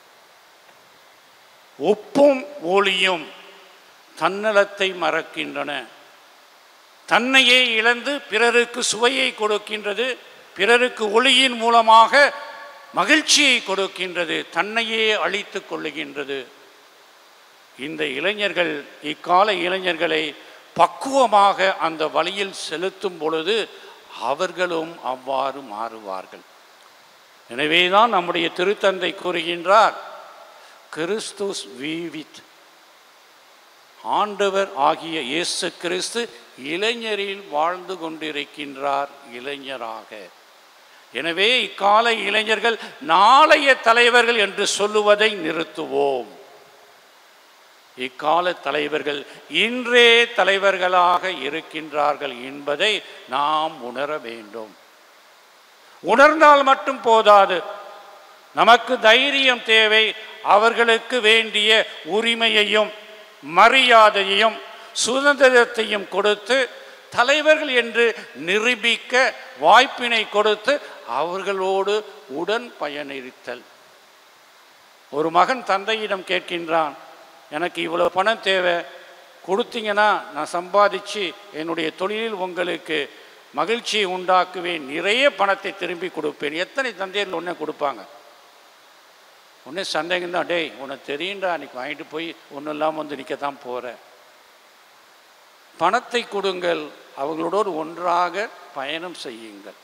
உப்பும் ஒளியும் தன்னலத்தை மறக்கின்றன தன்னையே இழந்து பிறருக்கு சுவையை கொடுக்கின்றது பிறருக்கு ஒளியின் மூலமாக மகிழ்ச்சியை கொடுக்கின்றது தன்னையே அழித்து கொள்ளுகின்றது இந்த இளைஞர்கள் இக்கால இளைஞர்களை பக்குவமாக அந்த வழியில் செலுத்தும் பொழுது அவர்களும் அவ்வாறு மாறுவார்கள் எனவேதான் நம்முடைய திருத்தந்தை கூறுகின்றார் கிறிஸ்துஸ் வீவித் ஆண்டவர் ஆகிய இயேசு கிறிஸ்து இளைஞரில் வாழ்ந்து கொண்டிருக்கின்றார் இளைஞராக எனவே இக்கால இளைஞர்கள் நாளைய தலைவர்கள் என்று சொல்லுவதை நிறுத்துவோம் இக்கால தலைவர்கள் இன்றே தலைவர்களாக இருக்கின்றார்கள் என்பதை நாம் உணர வேண்டும் உணர்ந்தால் மட்டும் போதாது நமக்கு தைரியம் தேவை அவர்களுக்கு வேண்டிய உரிமையையும் மரியாதையையும் சுதந்திரத்தையும் கொடுத்து தலைவர்கள் என்று நிரூபிக்க வாய்ப்பினை கொடுத்து அவர்களோடு உடன் பயணித்தல் ஒரு மகன் தந்தையிடம் கேட்கின்றான் எனக்கு இவ்வளோ பணம் தேவை கொடுத்தீங்கன்னா நான் சம்பாதிச்சு என்னுடைய தொழிலில் உங்களுக்கு மகிழ்ச்சியை உண்டாக்குவேன் நிறைய பணத்தை திரும்பி கொடுப்பேன் எத்தனை தந்தையர்கள் ஒன்றே கொடுப்பாங்க ஒன்றே சந்தேகம் தான் டேய் உனக்கு தெரியும்டா அன்னைக்கு வாங்கிட்டு போய் ஒன்றும் இல்லாமல் வந்து நிற்க தான் போகிற பணத்தை கொடுங்கள் அவர்களோடு ஒன்றாக பயணம் செய்யுங்கள்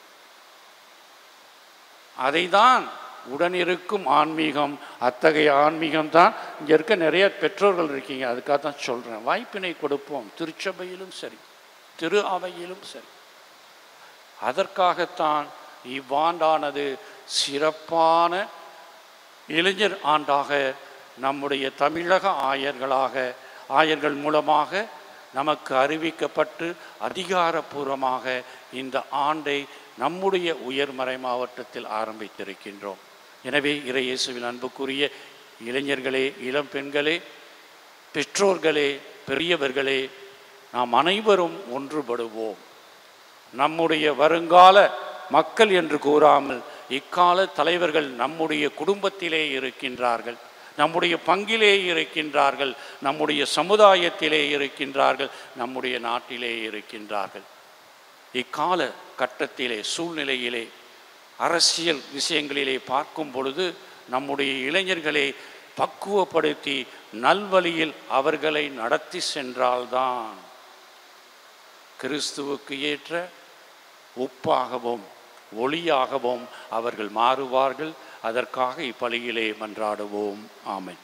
அதை தான் உடனிருக்கும் ஆன்மீகம் அத்தகைய ஆன்மீகம் தான் இங்கே இருக்க நிறைய பெற்றோர்கள் இருக்கீங்க அதுக்காக தான் சொல்கிறேன் வாய்ப்பினை கொடுப்போம் திருச்சபையிலும் சரி திரு அவையிலும் சரி அதற்காகத்தான் இவ்வாண்டானது சிறப்பான இளைஞர் ஆண்டாக நம்முடைய தமிழக ஆயர்களாக ஆயர்கள் மூலமாக நமக்கு அறிவிக்கப்பட்டு அதிகாரப்பூர்வமாக இந்த ஆண்டை நம்முடைய உயர்மறை மாவட்டத்தில் ஆரம்பித்திருக்கின்றோம் எனவே இறையேசுவில் அன்புக்குரிய இளைஞர்களே இளம் பெண்களே பெற்றோர்களே பெரியவர்களே நாம் அனைவரும் ஒன்றுபடுவோம் நம்முடைய வருங்கால மக்கள் என்று கூறாமல் இக்கால தலைவர்கள் நம்முடைய குடும்பத்திலே இருக்கின்றார்கள் நம்முடைய பங்கிலே இருக்கின்றார்கள் நம்முடைய சமுதாயத்திலே இருக்கின்றார்கள் நம்முடைய நாட்டிலே இருக்கின்றார்கள் இக்கால கட்டத்திலே சூழ்நிலையிலே அரசியல் விஷயங்களிலே பார்க்கும் பொழுது நம்முடைய இளைஞர்களை பக்குவப்படுத்தி நல்வழியில் அவர்களை நடத்தி சென்றால்தான் கிறிஸ்துவுக்கு ஏற்ற உப்பாகவும் ஒளியாகவும் அவர்கள் மாறுவார்கள் அதற்காக இப்பலியிலே மன்றாடுவோம் ஆமென்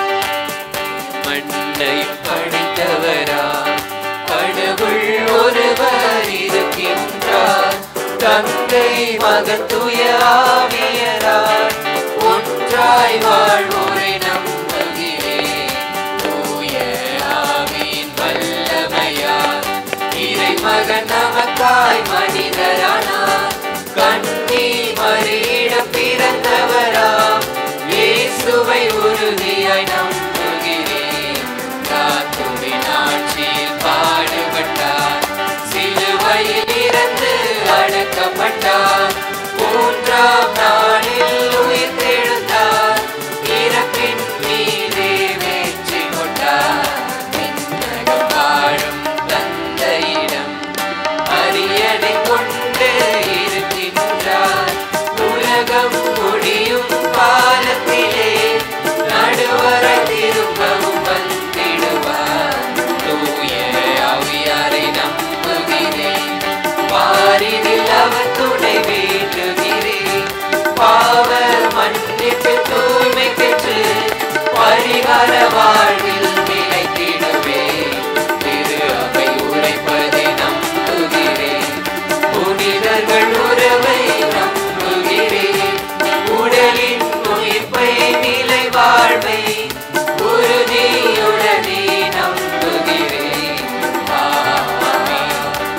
மண்ணை படைத்தவரா கடவுள் ஒருவர் தந்தை மகன் தூய ஆவியராய் ஒன்றாய் வாழ்வோரை நம்புகிறேன் தூய ஆவியின் வல்லமையார் இறை மகன் நமக்காய் மனிதரானார் கண்ணி மறியிடம் பிறந்தவராம் இயேசுவை உறுதியாய் நம்புகிறேன் காத்துவின் ஆட்சியில் பாடுபட்டார் சிலுவையில் இறந்து அடக்கப்பட்டார் மூன்றாம் நாளில் உயிர் தெழுந்தார் இறப்பின் மீதே வெற்றி கொண்டார் விண்ணகம் வாழும் தந்தையிடம் அரியணை கொண்டு இருக்கின்றார் உலகம் முடியும் காலத்திலே நடுவரை திரும்பவும் வந்திடுவார் தூய ஆவியாரை நம்புகிறேன் பாரினில் அவர் துணை வேண்டுகிறேன் பாவ மன்னிப்பில் தூய்மை பெற்று பரிகார வாழ்வில் நிலைத்திடவே திரு அவை உரைப்பதை நம்புகிறேன் புனிதர்கள் உறவை நம்புகிறேன் உடலின் உயிர்ப்பை நிலை வாழ்வை உறுதியுடனே நம்புகிறேன் ஆமென்.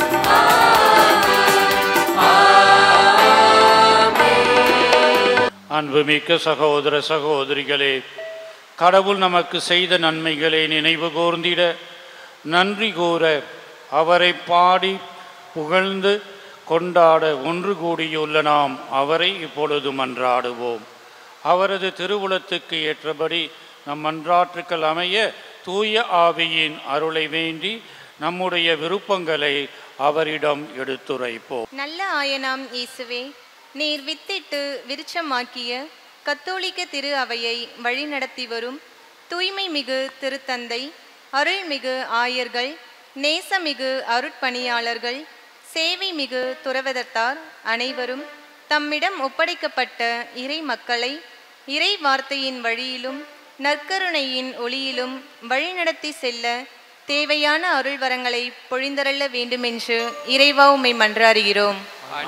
அன்புமிக்க சகோதர சகோதரிகளே கடவுள் நமக்கு செய்த நன்மைகளை நினைவு கூர்ந்திட நன்றி கூற அவரை பாடி புகழ்ந்து கொண்டாட ஒன்று கூடியுள்ள நாம் அவரை இப்பொழுது மன்றாடுவோம் அவரது திருவுளத்துக்கு ஏற்றபடி நம் மன்றாற்றுக்கள் அமைய தூய ஆவியின் அருளை வேண்டி நம்முடைய விருப்பங்களை அவரிடம் எடுத்துரைப்போம் நல்ல ஆயனாம் இயேசுவே நீர் வித்திட்டு விருட்சமாக்கிய கத்தோலிக்க திரு அவையை வழிநடத்தி வரும் தூய்மை மிகு திருத்தந்தை அருள்மிகு ஆயர்கள் நேசமிகு அருட்பணியாளர்கள் சேவை மிகு துறவதத்தார் அனைவரும் தம்மிடம் ஒப்படைக்கப்பட்ட இறை மக்களை இறை வார்த்தையின் வழியிலும் நற்கருணையின் ஒளியிலும் வழிநடத்தி செல்ல தேவையான அருள் வரங்களை பொழிந்தரள்ள வேண்டுமென்று இறைவா உம்மை மன்றாடுகிறோம்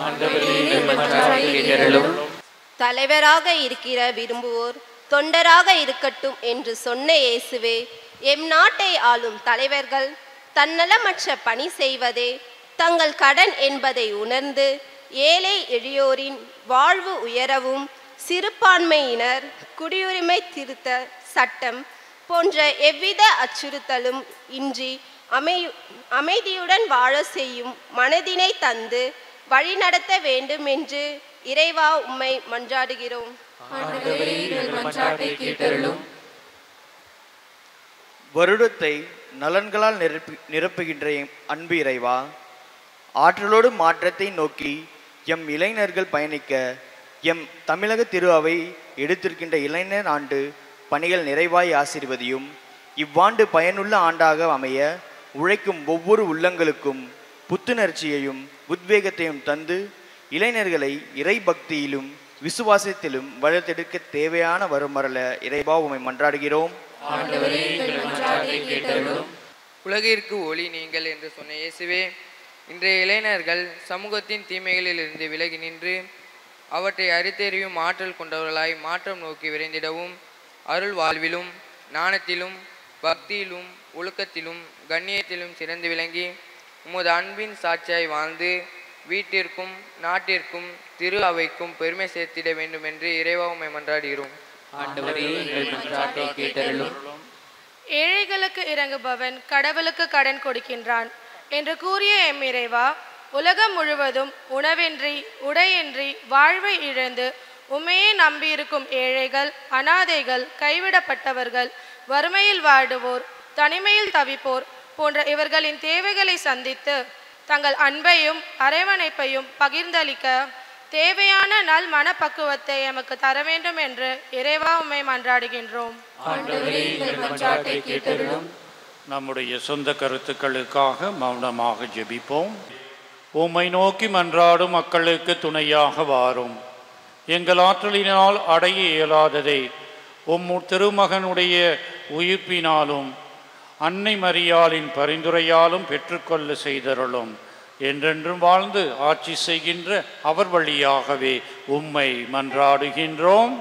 தலைவராக இருக்கிற விரும்புவோர் தொண்டராக இருக்கட்டும் என்று சொன்ன இயேசுவே எம் நாட்டை ஆளும் தலைவர்கள் தன்னலமற்ற பணி செய்வதே தங்கள் கடன் என்பதை உணர்ந்து ஏழை எளியோரின் வாழ்வு உயரவும் சிறுபான்மையினர் குடியுரிமை திருத்த சட்டம் போன்ற எவ்வித அச்சுறுத்தலும் இன்றி அமை அமைதியுடன் வாழ செய்யும் மனதினை தந்து வழிநடத்த வேண்டும் என்று இறைவா உம்மை மன்றாடுகிறோம் ஆண்டவரே எங்கள் மன்றாட்டை கேட்டருளும் வருடத்தை நலன்களால் நிரப்பி நிரப்புகின்ற எம் அன்பு இறைவா ஆற்றலோடு மாற்றத்தை நோக்கி எம் இளைஞர்கள் பயணிக்க எம் தமிழக திரு அவை எடுத்திருக்கின்ற இளைஞர் ஆண்டு பணிகள் நிறைவாய் ஆசீர்வதியும் இவ்வாண்டு பயனுள்ள ஆண்டாக அமைய உழைக்கும் ஒவ்வொரு உள்ளங்களுக்கும் புத்துணர்ச்சியையும் உத்வேகத்தையும் தந்து இளைஞர்களை இறை பக்தியிலும் விசுவாசத்திலும் வளர்த்தெடுக்க தேவையான வரும் வரல இறைவா உமை மன்றாடுகிறோம் ஆண்டவரே எங்கள் மன்றாட்டை கேட்டருளும் உலகிற்கு ஒளி நீங்கள் என்று சொன்ன இயேசுவே இன்றைய இளைஞர்கள் சமூகத்தின் தீமைகளிலிருந்து விலகி நின்று அவற்றை அறித்தெறியும் ஆற்றல் கொண்டவர்களாய் மாற்றம் நோக்கி விரைந்திடவும் அருள் வாழ்விலும் நாணத்திலும் பக்தியிலும் ஒழுக்கத்திலும் கண்ணியத்திலும் சிறந்து விளங்கி உமது அன்பின் சாட்சியாய் வாழ்ந்து வீட்டிற்கும் நாட்டிற்கும் திரு அவைக்கும் பெருமை சேர்த்திட வேண்டும் என்று இறைவா உம்மை மன்றாடுகிறோம் ஆண்டவரே எங்கள் மன்றாட்டை கேட்டருளும் ஏழைகளுக்கு இறங்குபவன் கடவுளுக்கு கடன் கொடுக்கின்றான் என்று கூறிய எம் இறைவா உலகம் முழுவதும் உணவின்றி உடையின்றி வாழ்வை இழந்து உண்மையே நம்பியிருக்கும் ஏழைகள் அனாதைகள் கைவிடப்பட்டவர்கள் வறுமையில் வாடுவோர் தனிமையில் தவிப்போர் போன்ற இவர்களின் தேவைகளை சந்தித்து தங்கள் அன்பையும் அரவணைப்பையும் பகிர்ந்தளிக்க தேவையான நல் மனப்பக்குவத்தை எமக்கு தர வேண்டும் என்று இறைவா உம்மை மன்றாடுகின்றோம் ஆண்டவரே எங்கள் மன்றாட்டை கேட்டருளும் நம்முடைய சொந்த கருத்துக்களுக்காக மௌனமாக ஜெபிப்போம் உம்மை நோக்கி மன்றாடும் மக்களுக்கு துணையாக வாரும் எங்கள் ஆற்றலினால் அடைய இயலாததை உம் திருமகனுடைய உயிர்ப்பினாலும் அன்னை மரியாளின் பரிந்துரையாலும் பெற்றுக்கொள்ள செய்தருளும் என்றென்றும் வாழ்ந்து ஆட்சி செய்கின்ற அவர் வழியாகவே உம்மை மன்றாடுகின்றோம்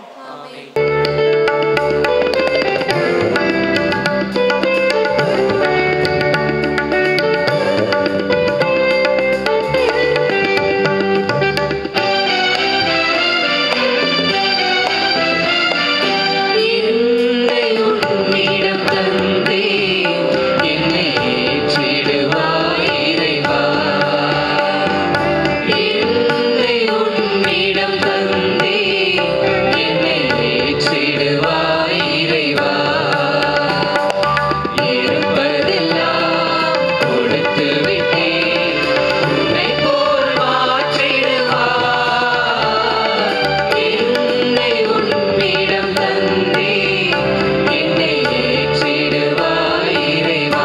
என்னை உன்னிடம் தந்தே என்னை ஏற்றிடுவாய் இறைவா என்னை உன்னிடம் தந்தே என்னை ஏற்றிடுவாய் இறைவா இருப்பதெல்லாம் கொடுத்து விட்டேன் உன்னை போல் மாற்றிடுவாய் என்னை உன்னிடம் தந்தே என்னை ஏற்றிடுவாய் இறைவா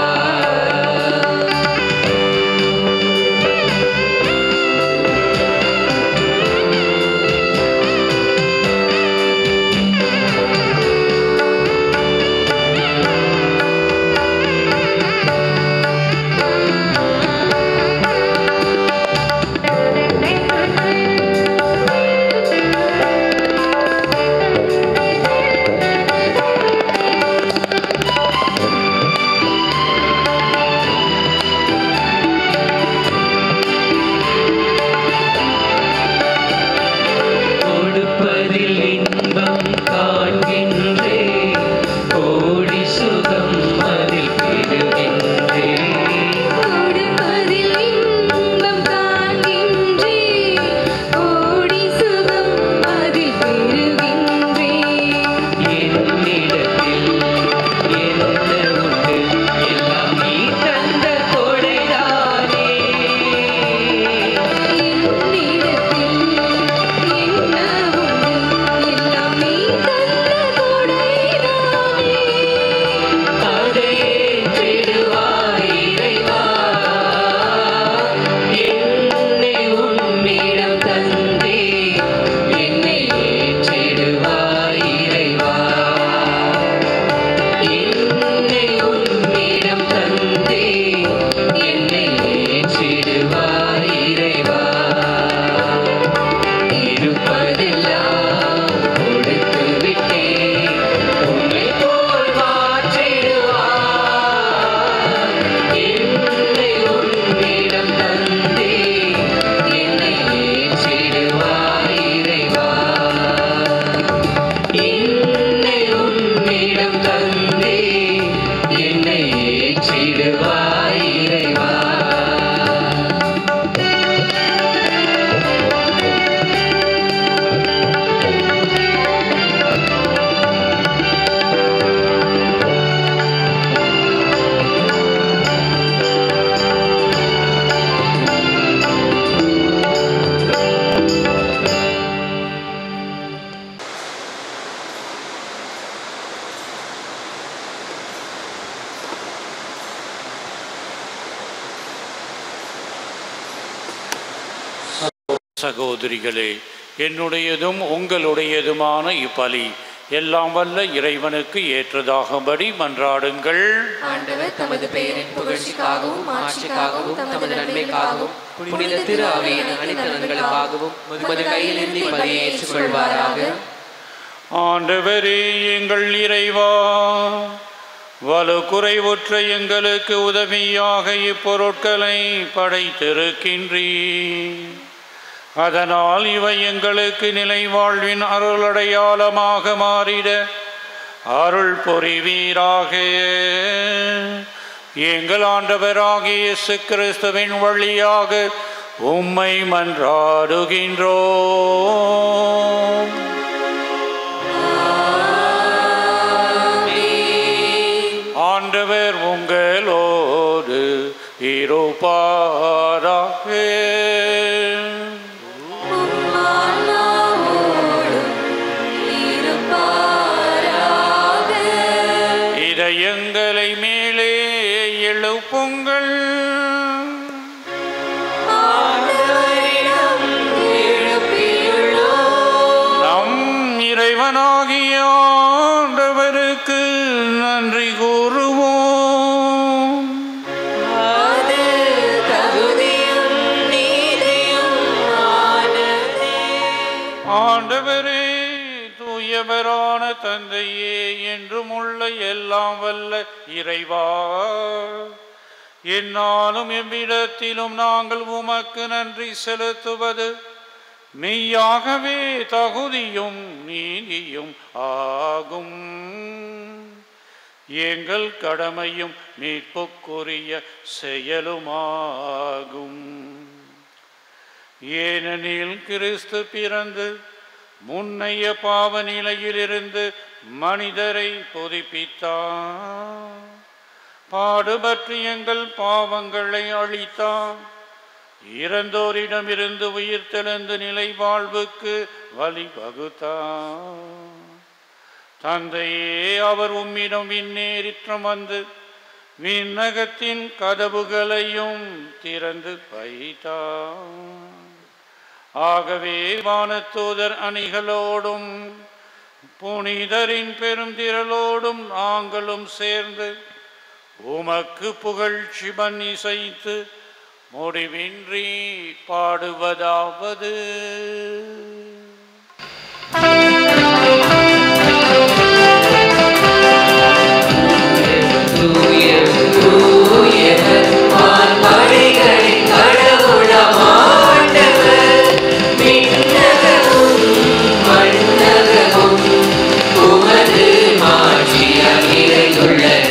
கொடுப்பதில் இன்பம் காண்கின்றே கோடி சுகம் அதில் பெறுகின்றே கொடுப்பதில் இன்பம் காண்கின்றே கோடி சுகம் அதில் பெறுகின்றே என்னிடத்தில் என்ன உண்டு எல்லாம் நீ தந்த கொடைதானே என்னிடத்தில் என்ன உண்டு எல்லாம் நீ தந்த கொடைதானே அதை ஏற்றிடுவாய் இறைவா என்னை உன்னிடம் தந்தே என்னை ஏற்றிடுவாய் இறைவா என்னை உன்னிடம் தந்தே என்னை ஏற்றிடுவாய் இறைவா இருப்பதெல்லாம் கொடுத்து விட்டேன் உன்னை போல் மாற்றிடுவாய் என்னை உன்னிடம் தந்தே என்னை ஏற்றிடுவாய் இறைவா என்னை உன்னிடம் தந்தே என்னை ஏற்றிடுவாய் இறைவா சகோதரிகளே என்னுடையதும் உங்களுடையதுமான இப்பலி எல்லாம் வல்ல இறைவனுக்கு ஏற்றதாகும்படி மன்றாடுங்கள் ஆண்டவர் தமது பெயரின் புகழ்ச்சிக்காகவும் ஆட்சிக்காகவும் தமது நன்மைக்காகவும் புனித திரு அவையின் அனைத்து நலன்களுக்காகவும் உமது கையிலிருந்து இப்பலியை ஏற்றுக்கொள்வாராக ஆண்டவரே எங்கள் இறைவா வலு குறைவுற்ற எங்களுக்கு உதவியாக இப்பொருட்களை படைத்திருக்கின்றீர் அதனால் இவை எங்களுக்கு நிலை வாழ்வின் அருளடையாளமாக மாறிட அருள் புரிவீராக எங்கள் ஆண்டவராகிய இயேசு கிறிஸ்துவின் வழியாக உம்மை மன்றாடுகின்றோம் ஆண்டவர் உங்களோடு இருப்பாராக இதயங்களை மேலே எழுப்புங்கள் நம் இறைவனாகிய ஆண்டவருக்கு நன்றி கூறுவோம் அது தகுதியும் தந்தையே என்றும் உள்ள எல்லாம் வல்ல இறைவா என்னாலும் எவ்விடத்திலும் நாங்கள் உமக்கு நன்றி செலுத்துவது மெய்யாகவே தகுதியும் நீதியும் ஆகும் எங்கள் கடமையும் மீட்புக்குரிய செயலுமாகும் ஏனெனில் கிறிஸ்து பிறந்து முன்னைய பாவ நிலையிலிருந்து மனிதரை புதுப்பித்தார் பாடுபற்றி எங்கள் பாவங்களை அழித்தார் இறந்தோரிடமிருந்து உயிர் தெழுந்து நிலை வாழ்வுக்கு வழிவகுத்தார் தந்தையே அவர் உம்மிடம் விண்ணேறிற்றம் வந்து விண்ணகத்தின் கதவுகளையும் திறந்து வைத்தார் ஆகவே வானத்தூதர் அணிகளோடும் புனிதரின் பெரும் திரளோடும் நாங்களும் சேர்ந்து உமக்கு புகழ்ச்சி பண்ணி செய்து முடிவின்றி பாடுவதாவது வான்மழைகளின் கடவுளாம் ஆண்டவர், விண்ணகமும் மண்ணகமும் உமது மாட்சியால் நிறைந்துள்ளன.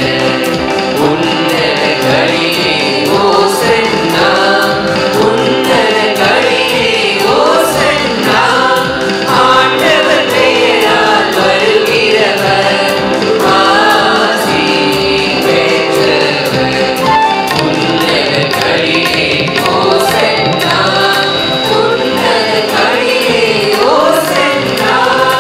உன்னதங்களிலே ஓசன்னா, உன்னதங்களிலே ஓசன்னா, ஆண்டவர் பெயரால் வருகிறவர் ஆசி பெற்றவர். உன்னதங்களிலே ஓசன்னா, உன்னதங்களிலே ஓசன்னா.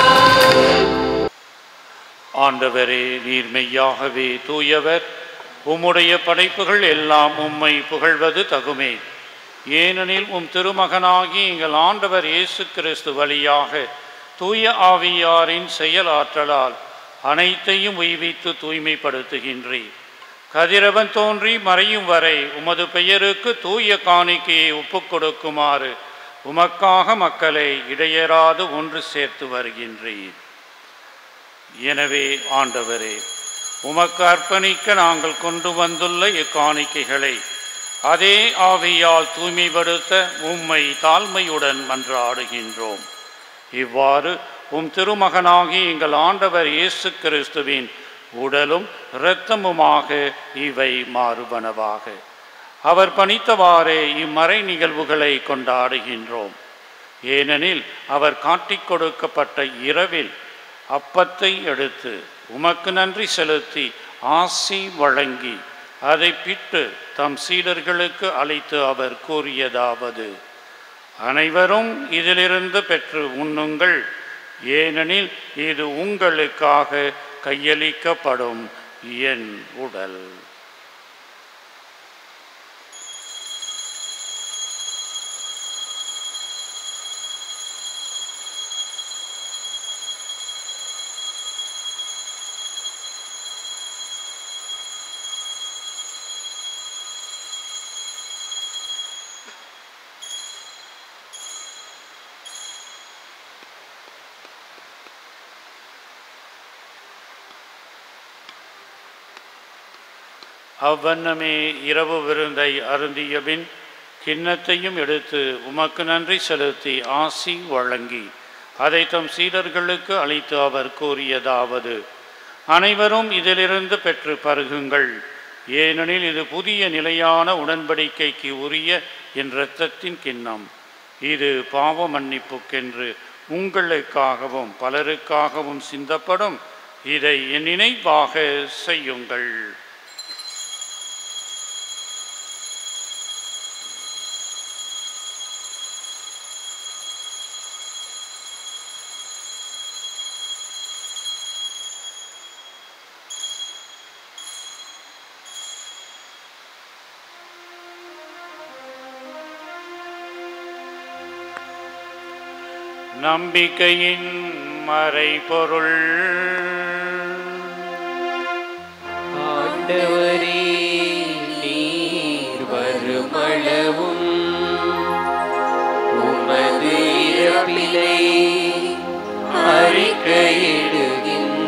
ஆண்டவரே நீர் மெய்யாகவே தூயவர் உம்முடைய படைப்புகள் எல்லாம் உம்மை புகழ்வது தகுமே ஏனெனில் உம் திருமகனாகி எங்கள் ஆண்டவர் இயேசு கிறிஸ்து வழியாக தூய ஆவியாரின் செயலாற்றலால் அனைத்தையும் உய்வித்து தூய்மைப்படுத்துகின்றீர் கதிரவன் தோன்றி மறையும் வரை உமது பெயருக்கு தூய காணிக்கையை ஒப்புக் கொடுக்குமாறு உமக்காக மக்களை இடையராது ஒன்று சேர்த்து வருகின்றீர் எனவே ஆண்டவரே உமக்கு அர்ப்பணிக்க நாங்கள் கொண்டு வந்துள்ள இக்காணிக்கைகளை அதே ஆவியால் தூய்மைப்படுத்த உம்மை தாழ்மையுடன் மன்றாடுகின்றோம் இவ்வாறு உம் திருமகனாகி எங்கள் ஆண்டவர் இயேசு கிறிஸ்துவின் உடலும் இரத்தமுமாக இவை மாறுபனவாக அவர் பணித்தவாறே இம்மறை நிகழ்வுகளை கொண்டாடுகின்றோம் ஏனெனில் அவர் காட்டிக் கொடுக்கப்பட்ட இரவில் அப்பத்தை எடுத்து உமக்கு நன்றி செலுத்தி ஆசி வழங்கி அதை பிட்டு தம் சீடர்களுக்கு அளித்து அவர் கூறியதாவது அனைவரும் இதிலிருந்து பெற்று உண்ணுங்கள் ஏனெனில் இது உங்களுக்காக கையளிக்கப்படும் என் உடல் அவ்வண்ணமே இரவு விருந்தை அருந்தியபின் கிண்ணத்தையும் எடுத்து உமக்கு நன்றி செலுத்தி ஆசி வழங்கி அதை தம் சீடர்களுக்கு அளித்து அவர் கூறியதாவது அனைவரும் இதிலிருந்து பெற்று பருகுங்கள் ஏனெனில் இது புதிய நிலையான உடன்படிக்கைக்கு உரிய என் இரத்தத்தின் கிண்ணம் இது பாவ மன்னிப்புக்கென்று உங்களுக்காகவும் பலருக்காகவும் சிந்தப்படும் இதை என் நினைவாக செய்யுங்கள் நம்பிக்கையின் மறைபொருள் ஆண்டவரே நீர் வருமளவும் உமது இறப்பினை அறிக்கையிடுகின்றோம்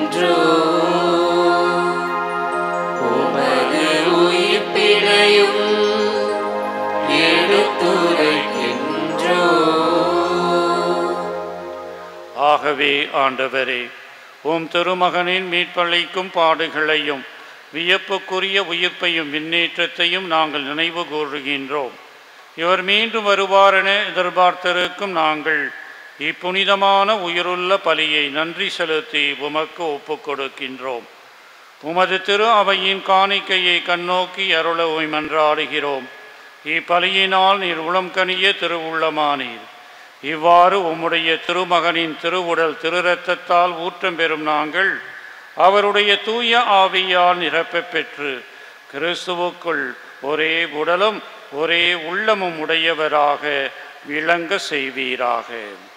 ஆகவே ஆண்டவரே உம் திருமகனின் மீட்பளிக்கும் பாடுகளையும் வியப்புக்குரிய உயிர்ப்பையும் விண்ணேற்றத்தையும் நாங்கள் நினைவு கூறுகின்றோம் இவர் மீண்டும் வருவாரென எதிர்பார்த்திருக்கும் நாங்கள் இப்புனிதமான உயிருள்ள பலியை நன்றி செலுத்தி உமக்கு ஒப்புக் கொடுக்கின்றோம் உமது திரு அவையின் காணிக்கையை கண்ணோக்கி அருள மன்றாடுகிறோம் இப்பலியினால் நீர் உளம் கனிய திருவுள்ளமானீர் இவ்வாறு உம்முடைய திருமகனின் திருவுடல் திருரத்தத்தால் ஊற்றம் பெறும் நாங்கள் அவருடைய தூய ஆவியால் நிரப்பப் பெற்று கிறிஸ்துவுக்குள் ஒரே உடலும் ஒரே உள்ளமும் உடையவராக விளங்க செய்வீராக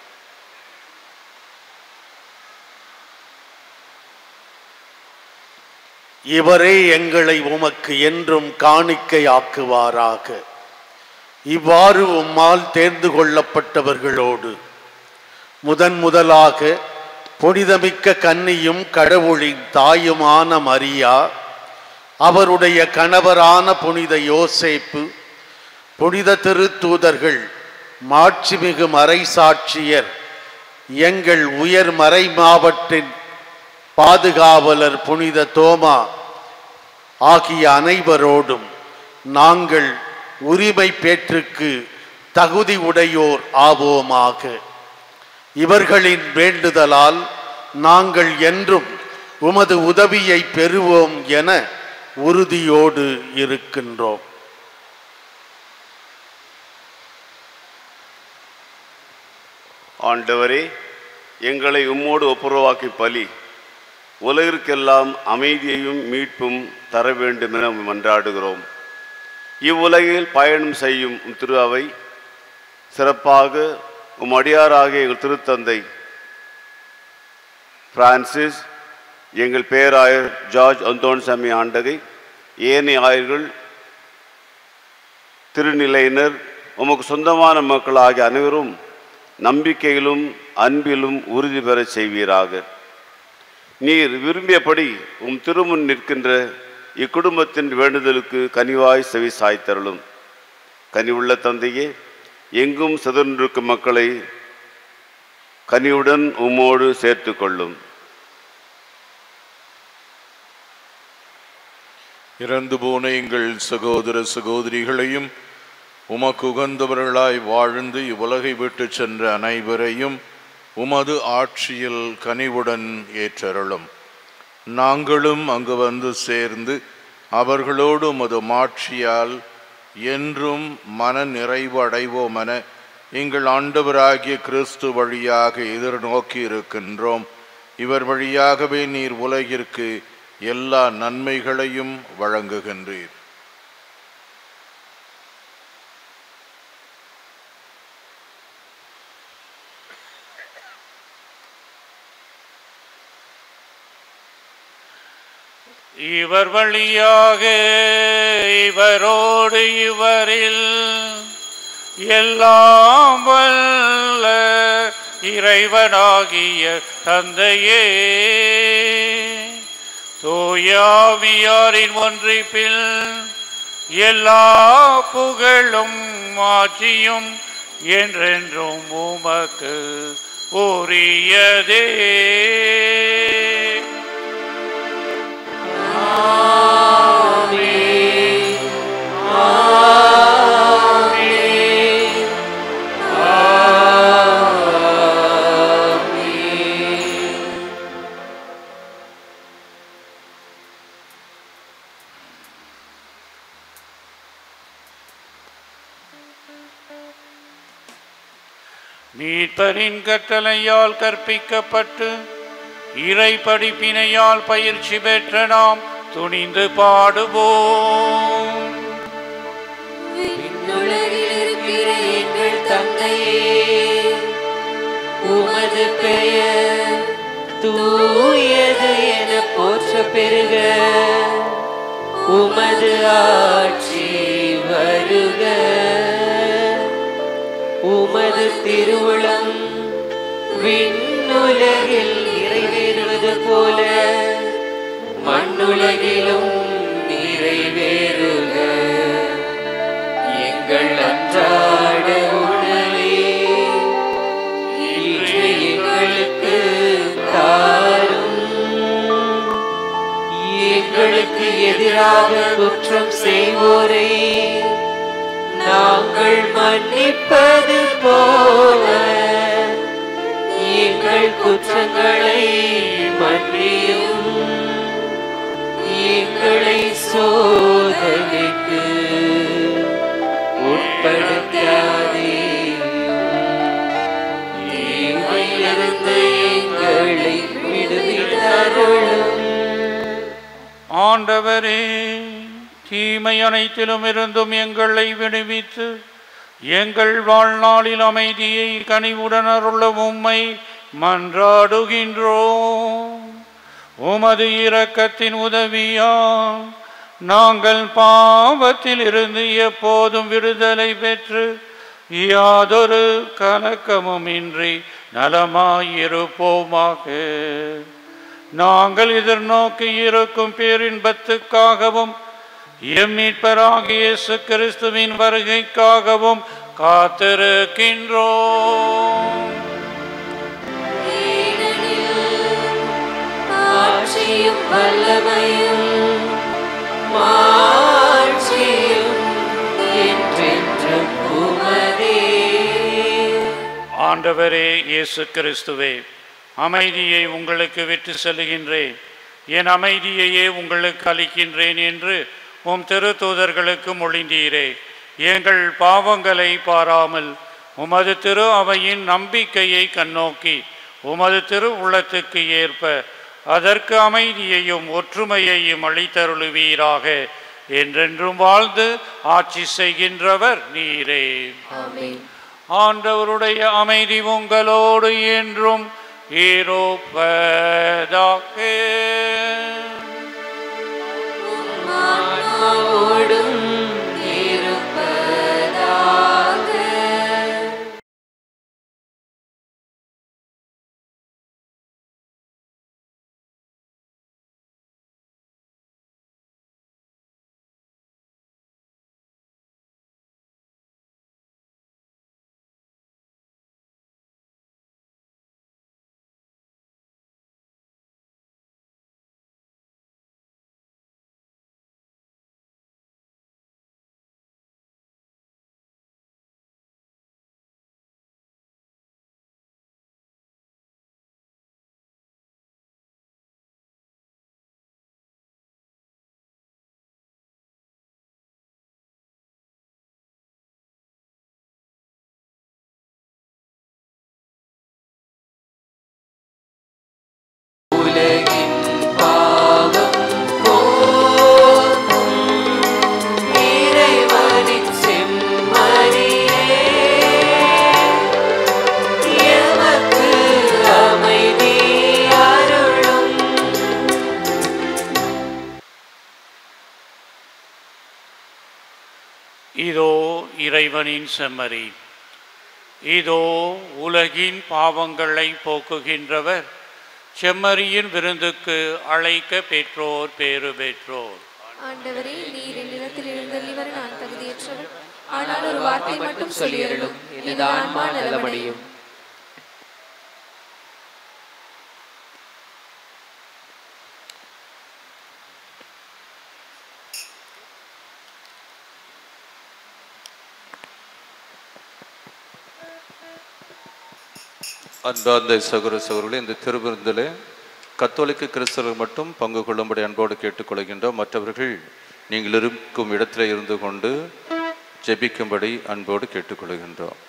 இவரே எங்களை உமக்கு என்றும் காணிக்கையாக்குவாராக இவ்வாறு உம்மால் தேர்ந்து கொள்ளப்பட்டவர்களோடு முதன் முதலாக புனிதமிக்க கன்னியும் கடவுளின் தாயுமான மரியா அவருடைய கணவரான புனித யோசேப்பு புனித திருத்தூதர்கள் மாட்சிமிகு மறைசாட்சியர் எங்கள் உயர் மறை மாவட்டின் பாதுகாவலர் புனித தோமா ஆகிய அனைவரோடும் நாங்கள் உரிமை பேற்றுக்கு தகுதி உடையோர் ஆவோமாக இவர்களின் வேண்டுதலால் நாங்கள் என்றும் உமது உதவியை பெறுவோம் என உறுதியோடு இருக்கின்றோம் ஆண்டவரே எங்களை உம்மோடு ஒப்புரவாக்கி பலி உலகிற்கெல்லாம் அமைதியையும் மீட்பும் தர வேண்டும் என மன்றாடுகிறோம் இவ்வுலகில் பயணம் செய்யும் உம் திரு அவை சிறப்பாக உம் அடியாராகிய எங்கள் திருத்தந்தை பிரான்சிஸ் எங்கள் பேராயர் ஜார்ஜ் அந்தோன்சாமி ஆண்டகை ஏனைய ஆயர்கள் திருநிலையினர் உமக்கு சொந்தமான மக்கள் ஆகிய அனைவரும் நம்பிக்கையிலும் அன்பிலும் உறுதி பெறச் செய்வீராக நீர் விரும்பியபடி உம் திருமுன் நிற்கின்ற இக்குடும்பத்தின் வேண்டுதலுக்கு கனிவாய் செவி சாய்த்தருளும் கனிவுள்ள தந்தையே எங்கும் சிதறிருக்கும் மக்களை கனிவுடன் உம்மோடு சேர்த்து கொள்ளும் இறந்து போன எங்கள் சகோதர சகோதரிகளையும் உமக்கு உகந்தவர்களாய் வாழ்ந்து இவ்வுலகை விட்டு சென்ற அனைவரையும் உமது ஆட்சியில் கனிவுடன் ஏற்றருளும் நாங்களும் அங்கு வந்து சேர்ந்து அவர்களோடு உமது மாட்சியால் என்றும் மன நிறைவு அடைவோம் என எங்கள் ஆண்டவராகிய கிறிஸ்து வழியாக எதிர்நோக்கி இருக்கின்றோம் இவர் வழியாகவே நீர் உலகிற்கு எல்லா நன்மைகளையும் வழங்குகின்றீர் இவர் வழியாக இவரோடு இவரில் எல்லாம் வல்ல இறைவனாகிய தந்தையே தூயாவியாரின் ஒன்றிப்பில் எல்லா புகழும் மாற்றியும் என்றென்றும் உமக்கு உரியதே மீட்பரின் கட்டளையால் கற்பிக்கப்பட்டு இறை படிப்பினையால் பயிற்சி பெற்ற நாம் துணிந்து பாடுவோம் விண்ணுலகில் இருக்கிற எங்கள் தந்தையே உமது பெயர் தூயது என போற்ற பெருக உமது ஆட்சி வருக உமது திருவுளம் விண்ணுலகில் நிறைவேறுவது போல மண்ணுலகிலும் நிறைவேறுக எங்கள் அன்றாட உணவே இன்று எங்களுக்கு எங்களுக்கு எதிராக குற்றம் செய்வோரை நாங்கள் மன்னிப்பது போல எங்கள் குற்றங்களை மன்னியும் எங்களை சோதனைக்கு உட்படுத்தாதே தீமையிலிருந்து எங்களை விடுவித்தருளும் ஆண்டவரே தீமை அனைத்திலும் இருந்தும் எங்களை விடுவித்து எங்கள் வாழ்நாளில் அமைதியை கனிவுடன் அருள உம்மை மன்றாடுகின்றோம் உமது இரக்கத்தின் உதவியா நாங்கள் பாவத்தில் இருந்து எப்போதும் விடுதலை பெற்று யாதொரு கலக்கமும் இன்றி நலமாயிருப்போமாக நாங்கள் எதிர்நோக்கி இருக்கும் பேரின்பத்துக்காகவும் எம் மீட்பராகிய இயேசு கிறிஸ்துவின் வருகைக்காகவும் காத்திருக்கின்றோம் ஆட்சியும் வல்லமையும் மாட்சியும் என்றென்றும் உமதே ஆண்டவரே இயேசு கிறிஸ்துவே அமைதியை உங்களுக்கு விட்டு செல்கின்றேன் என் அமைதியையே உங்களுக்கு அளிக்கின்றேன் என்று உம் திருத்தூதர்களுக்கு மொழிந்தீரே எங்கள் பாவங்களை பாராமல் உமது திரு அவையின் நம்பிக்கையை கண்ணோக்கி உமது திரு உள்ளத்துக்கு ஏற்ப அதற்கு அமைதியையும் ஒற்றுமையையும் அளித்தருளுவீராக என்றென்றும் வாழ்ந்து ஆட்சி செய்கின்றவர் நீரே ஆண்டவருடைய அமைதி உங்களோடு என்றும் இருப்பதாக ஆன்மாவோடும் இருப்பதாக உலகின் பாவம் போக்கும் இறைவனின் செம்மறியே எமக்கு அமைதி அருளும் இதோ இறைவனின் செம்மறி இதோ உலகின் பாவங்களை போக்குகின்றவர் செம்மறியின் விருந்துக்கு அழைக்க பெற்றோர் பேறு பெற்றோர் ஆண்டவரே நீர் என்னிடத்தில் எழுந்தள்ளி வர நான் தகுதியற்றவர் ஆனால் ஒரு வார்த்தை மட்டும் சொல்லியருளும் எனது ஆன்மா நலமடையும் அன்பார்ந்த சகோதர சகோதரர்களே இந்த திருவிருந்திலே கத்தோலிக்க கிறிஸ்தவர்கள் மட்டும் பங்கு கொள்ளும்படி அன்போடு கேட்டுக்கொள்கின்றோம் மற்றவர்கள் நீங்கள் இருக்கும் இடத்துல இருந்து கொண்டு ஜெபிக்கும்படி அன்போடு கேட்டுக்கொள்கின்றோம்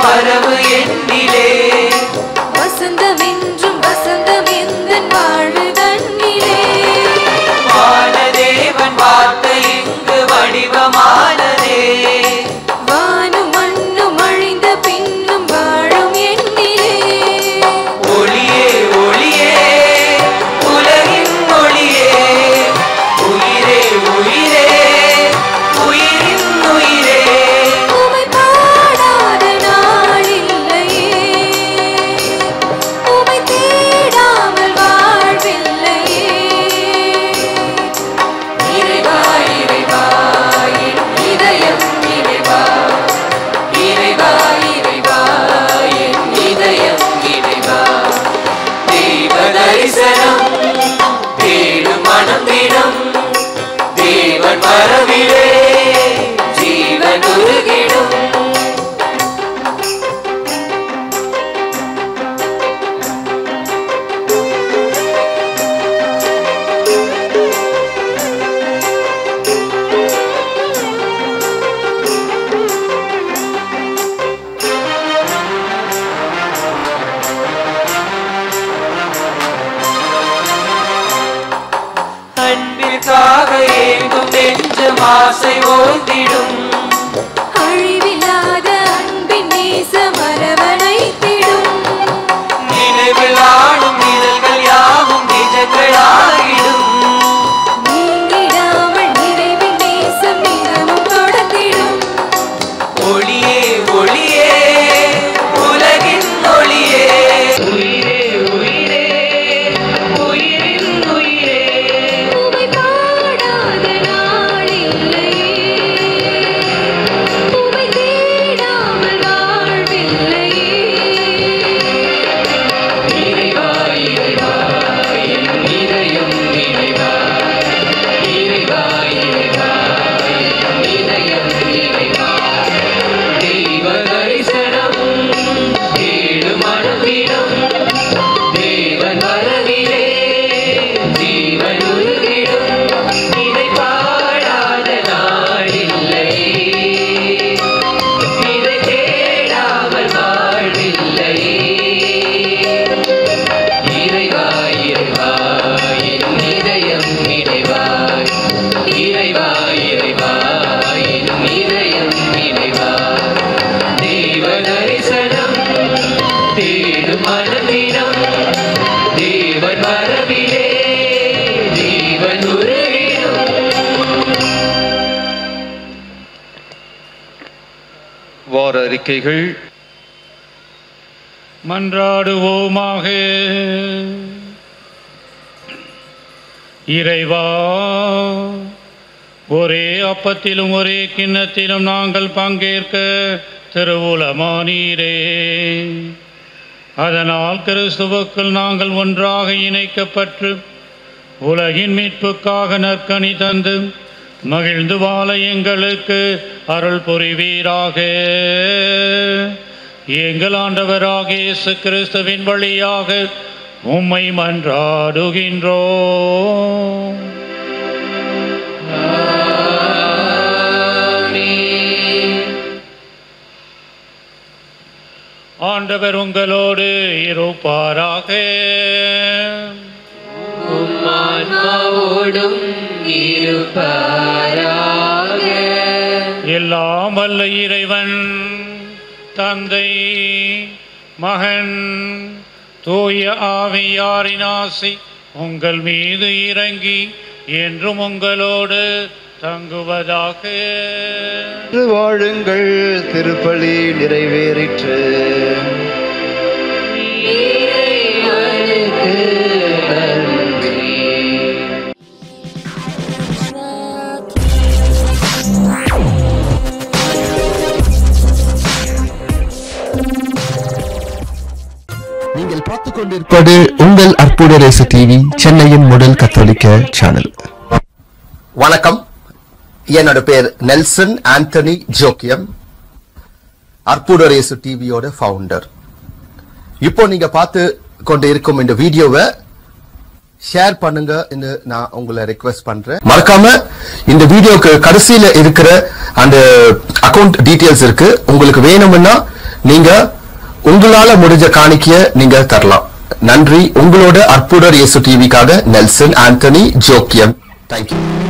வரவு என்னிலே வசந்தம் என்றும் வசந்தம் எந்தன் வாழ்வு தன்னிலே வானதேவன் வார்த்தை இங்கு வடிவமானதே வானும் மண்ணும் அழிந்த பின்னும் வாழும் எண்ணிலே ஒளியே ஒளியே உலகின் ஒளியே உயிரே உயிரே உயிரின் உயிரே உமை பாடாத நாள் இல்லையே உமை தேடாமல் வாழ்வில்லையே இறைவா இறைவா என் இதயம் இறைவா இறைவா இறைவா என் இதயம் இறைவா தெய்வ தரிசனம் தேடும் மனம் தினம் தேவன் வரவிலே ஜீவன் உருகிடும் அன்பிற்காக ஏங்கும் நெஞ்சம் ஆசை ஓய்ந்திடும் அழிவில்லாத அன்பின் நேச மரவணைத்திடும் நினைவில் ஆடும் நிழல்கள் யாவும் நிஜங்களாகிடும் நீங்கிடாமல் நிறைவின் நேசம் தினமும் தொடர்ந்திடும் ஒளியே ஒளியே உலகின் ஒளியே உயிரே உயிரே உயிரின் உயிரே உமை பாடாத நாள் இல்லையே உமை தேடாமல் வாழ்வில்லையே இறைவா இறைவா என் இதயம் இறைவா இறைவா இறைவா என் இதயம் இறைவா தெய்வ தரிசனம் தேடும் மனதிடம் தேவன் வரவிலே ஜீவன் உருகிடும் இதை பாடாத நாளில்லை இதை தேடாமல் வாழ்வில்லை இறைவா இறைவா என் இதயம் இறைவா இறைவா இறைவா என் இதயம் இறைவா தேவ தரிசனம் தேடும் மனதிடம் தேவன் வரவிலே ஜீவன் உருகிடும் வார அறிக்கைகள் மன்றாடுவோமாக இறைவா ஒரே அப்பத்திலும் ஒரே கிண்ணத்திலும் நாங்கள் பங்கேற்க திருவுலமானீரே அதனால் கிறிஸ்துவுக்குள் நாங்கள் ஒன்றாக இணைக்கப்பட்டு உலகின் மீட்புக்காக நற்கனி தந்து மகிழ்ந்து வாழ எங்களுக்கு அருள் புரிவீராக எங்கள் ஆண்டவராக இயேசு கிறிஸ்துவின் வழியாக உம்மை மன்றாடுகின்றோம் ஆண்டவர் உங்களோடு இருப்பாராக உம்மான்மாவோடும் இருப்பாராக எல்லாம் வல்ல இறைவன் தந்தை மகன் தூய ஆவியாரின் ஆசி உங்கள் மீது இறங்கி என்றும் உங்களோடு தங்குவதாக என்று வாழுங்கள் திருப்பலி நிறைவேறிற்று நீங்கள் பார்த்துக் கொண்டிருப்பது உங்கள் அற்புத ரேசு டிவி சென்னையின் முதல் கத்தோலிக்க சேனல் வணக்கம் என்னோட பேர் நெல்சன் ஆண்டனி ஜோக்கியம் அற்புதரேசு டிவியோட ஃபவுண்டர் இப்போ நீங்க பார்த்து கொண்டு இருக்கும் இந்த வீடியோவை ஷேர் பண்ணுங்க நான் உங்களை ரெக்வெஸ்ட் பண்றேன் மறக்காம இந்த வீடியோக்கு கடைசியில இருக்கிற அந்த அக்கவுண்ட் டீடைல்ஸ் இருக்கு உங்களுக்கு வேணும்னா நீங்க உங்களால முடிஞ்ச காணிக்கைய நீங்க தரலாம் நன்றி உங்களோட அற்புதர் இயேசு டிவிக்காக நெல்சன் ஆண்டனி ஜோக்கியம் தேங்க்யூ